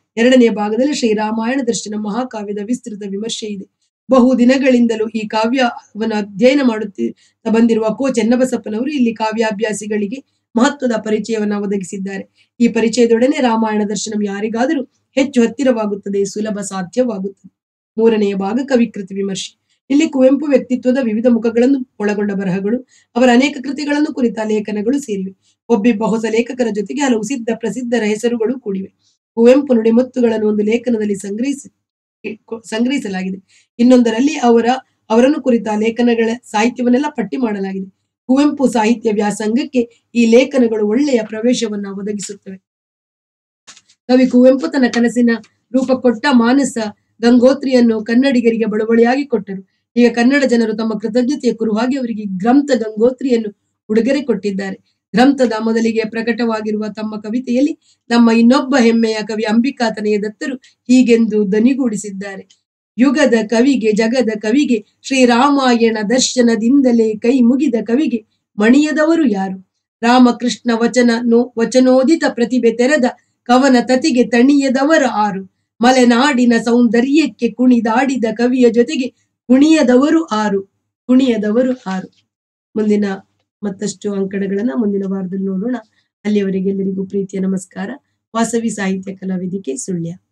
ಎರಡನೆಯ ಭಾಗದಲ್ಲಿ ಶ್ರೀರಾಮಾಯಣ ದರ್ಶನ ಮಹಾಕಾವ್ಯದ ವಿಸ್ತೃತ ವಿಮರ್ಶೆ ಇದೆ ಬಹು ದಿನಗಳಿಂದಲೂ ಈ ಕಾವ್ಯವನ್ನು ಅಧ್ಯಯನ ಮಾಡುತ್ತಾ ಬಂದಿರುವ ಕೋ ಚೆನ್ನಬಸಪ್ಪನವರು ಇಲ್ಲಿ ಕಾವ್ಯಾಭ್ಯಾಸಿಗಳಿಗೆ ಮಹತ್ವದ ಪರಿಚಯವನ್ನ ಒದಗಿಸಿದ್ದಾರೆ ಈ ಪರಿಚಯದೊಡನೆ ರಾಮಾಯಣ ದರ್ಶನಂ ಯಾರಿಗಾದರೂ ಹೆಚ್ಚು ಹತ್ತಿರವಾಗುತ್ತದೆ ಸುಲಭ ಸಾಧ್ಯವಾಗುತ್ತದೆ ಮೂರನೆಯ ಭಾಗ ಕವಿಕೃತಿ ವಿಮರ್ಶೆ ಇಲ್ಲಿ ಕುವೆಂಪು ವ್ಯಕ್ತಿತ್ವದ ವಿವಿಧ ಮುಖಗಳನ್ನು ಒಳಗೊಂಡ ಬರಹಗಳು ಅವರ ಅನೇಕ ಕೃತಿಗಳನ್ನು ಕುರಿತ ಲೇಖನಗಳು ಸೇರಿವೆ ಒಬ್ಬಿಬ್ಬ ಹೊಸ ಲೇಖಕರ ಜೊತೆಗೆ ಹಲವು ಸಿದ್ಧ ಪ್ರಸಿದ್ಧರ ಹೆಸರುಗಳು ಕೂಡಿವೆ ಕುವೆಂಪು ನುಡಿಮುತ್ತುಗಳನ್ನು ಒಂದು ಲೇಖನದಲ್ಲಿ ಸಂಗ್ರಹಿಸಿ ಸಂಗ್ರಹಿಸಲಾಗಿದೆ ಇನ್ನೊಂದರಲ್ಲಿ ಅವರ ಅವರನ್ನು ಕುರಿತ ಲೇಖನಗಳ ಸಾಹಿತ್ಯವನ್ನೆಲ್ಲ ಪಟ್ಟಿ ಮಾಡಲಾಗಿದೆ ಕುವೆಂಪು ಸಾಹಿತ್ಯ ವ್ಯಾಸಂಗಕ್ಕೆ ಈ ಲೇಖನಗಳು ಒಳ್ಳೆಯ ಪ್ರವೇಶವನ್ನ ಒದಗಿಸುತ್ತವೆ ಕವಿ ಕುವೆಂಪು ತನ್ನ ಕನಸಿನ ರೂಪ ಕೊಟ್ಟ ಮಾನಸ ಗಂಗೋತ್ರಿಯನ್ನು ಕನ್ನಡಿಗರಿಗೆ ಬಳುವಳಿಯಾಗಿ ಕೊಟ್ಟರು ಈಗ ಕನ್ನಡ ಜನರು ತಮ್ಮ ಕೃತಜ್ಞತೆಯ ಕುರುಹಾಗಿ ಅವರಿಗೆ ಈ ಗ್ರಂಥ ಗಂಗೋತ್ರಿಯನ್ನು ಉಡುಗೊರೆ ಕೊಟ್ಟಿದ್ದಾರೆ ಗ್ರಂಥದ ಮೊದಲಿಗೆ ಪ್ರಕಟವಾಗಿರುವ ತಮ್ಮ ಕವಿತೆಯಲ್ಲಿ ನಮ್ಮ ಇನ್ನೊಬ್ಬ ಹೆಮ್ಮೆಯ ಕವಿ ಅಂಬಿಕಾತನೆಯ ದತ್ತರು ಹೀಗೆಂದು ದನಿಗೂಡಿಸಿದ್ದಾರೆ ಯುಗದ ಕವಿಗೆ ಜಗದ ಕವಿಗೆ ಶ್ರೀರಾಮಾಯಣ ದರ್ಶನದಿಂದಲೇ ಕೈ ಮುಗಿದ ಕವಿಗೆ ಮಣಿಯದವರು ಯಾರು ರಾಮಕೃಷ್ಣ ವಚನ ನೋ ವಚನೋದಿತ ಪ್ರತಿಭೆ ತೆರೆದ ಕವನ ತತಿಗೆ ತಣಿಯದವರ ಆರು ಮಲೆನಾಡಿನ ಸೌಂದರ್ಯಕ್ಕೆ ಕುಣಿದಾಡಿದ ಕವಿಯ ಜೊತೆಗೆ ಕುಣಿಯದವರು ಆರು ಕುಣಿಯದವರು ಆರು ಮುಂದಿನ ಮತ್ತಷ್ಟು ಅಂಕಣಗಳನ್ನ ಮುಂದಿನ ವಾರದಲ್ಲಿ ನೋಡೋಣ ಅಲ್ಲಿಯವರೆಗೆ ಎಲ್ಲರಿಗೂ ಪ್ರೀತಿಯ ನಮಸ್ಕಾರ ವಾಸವಿ ಸಾಹಿತ್ಯ ಕಲಾವೇದಿಕೆ ಸುಳ್ಯ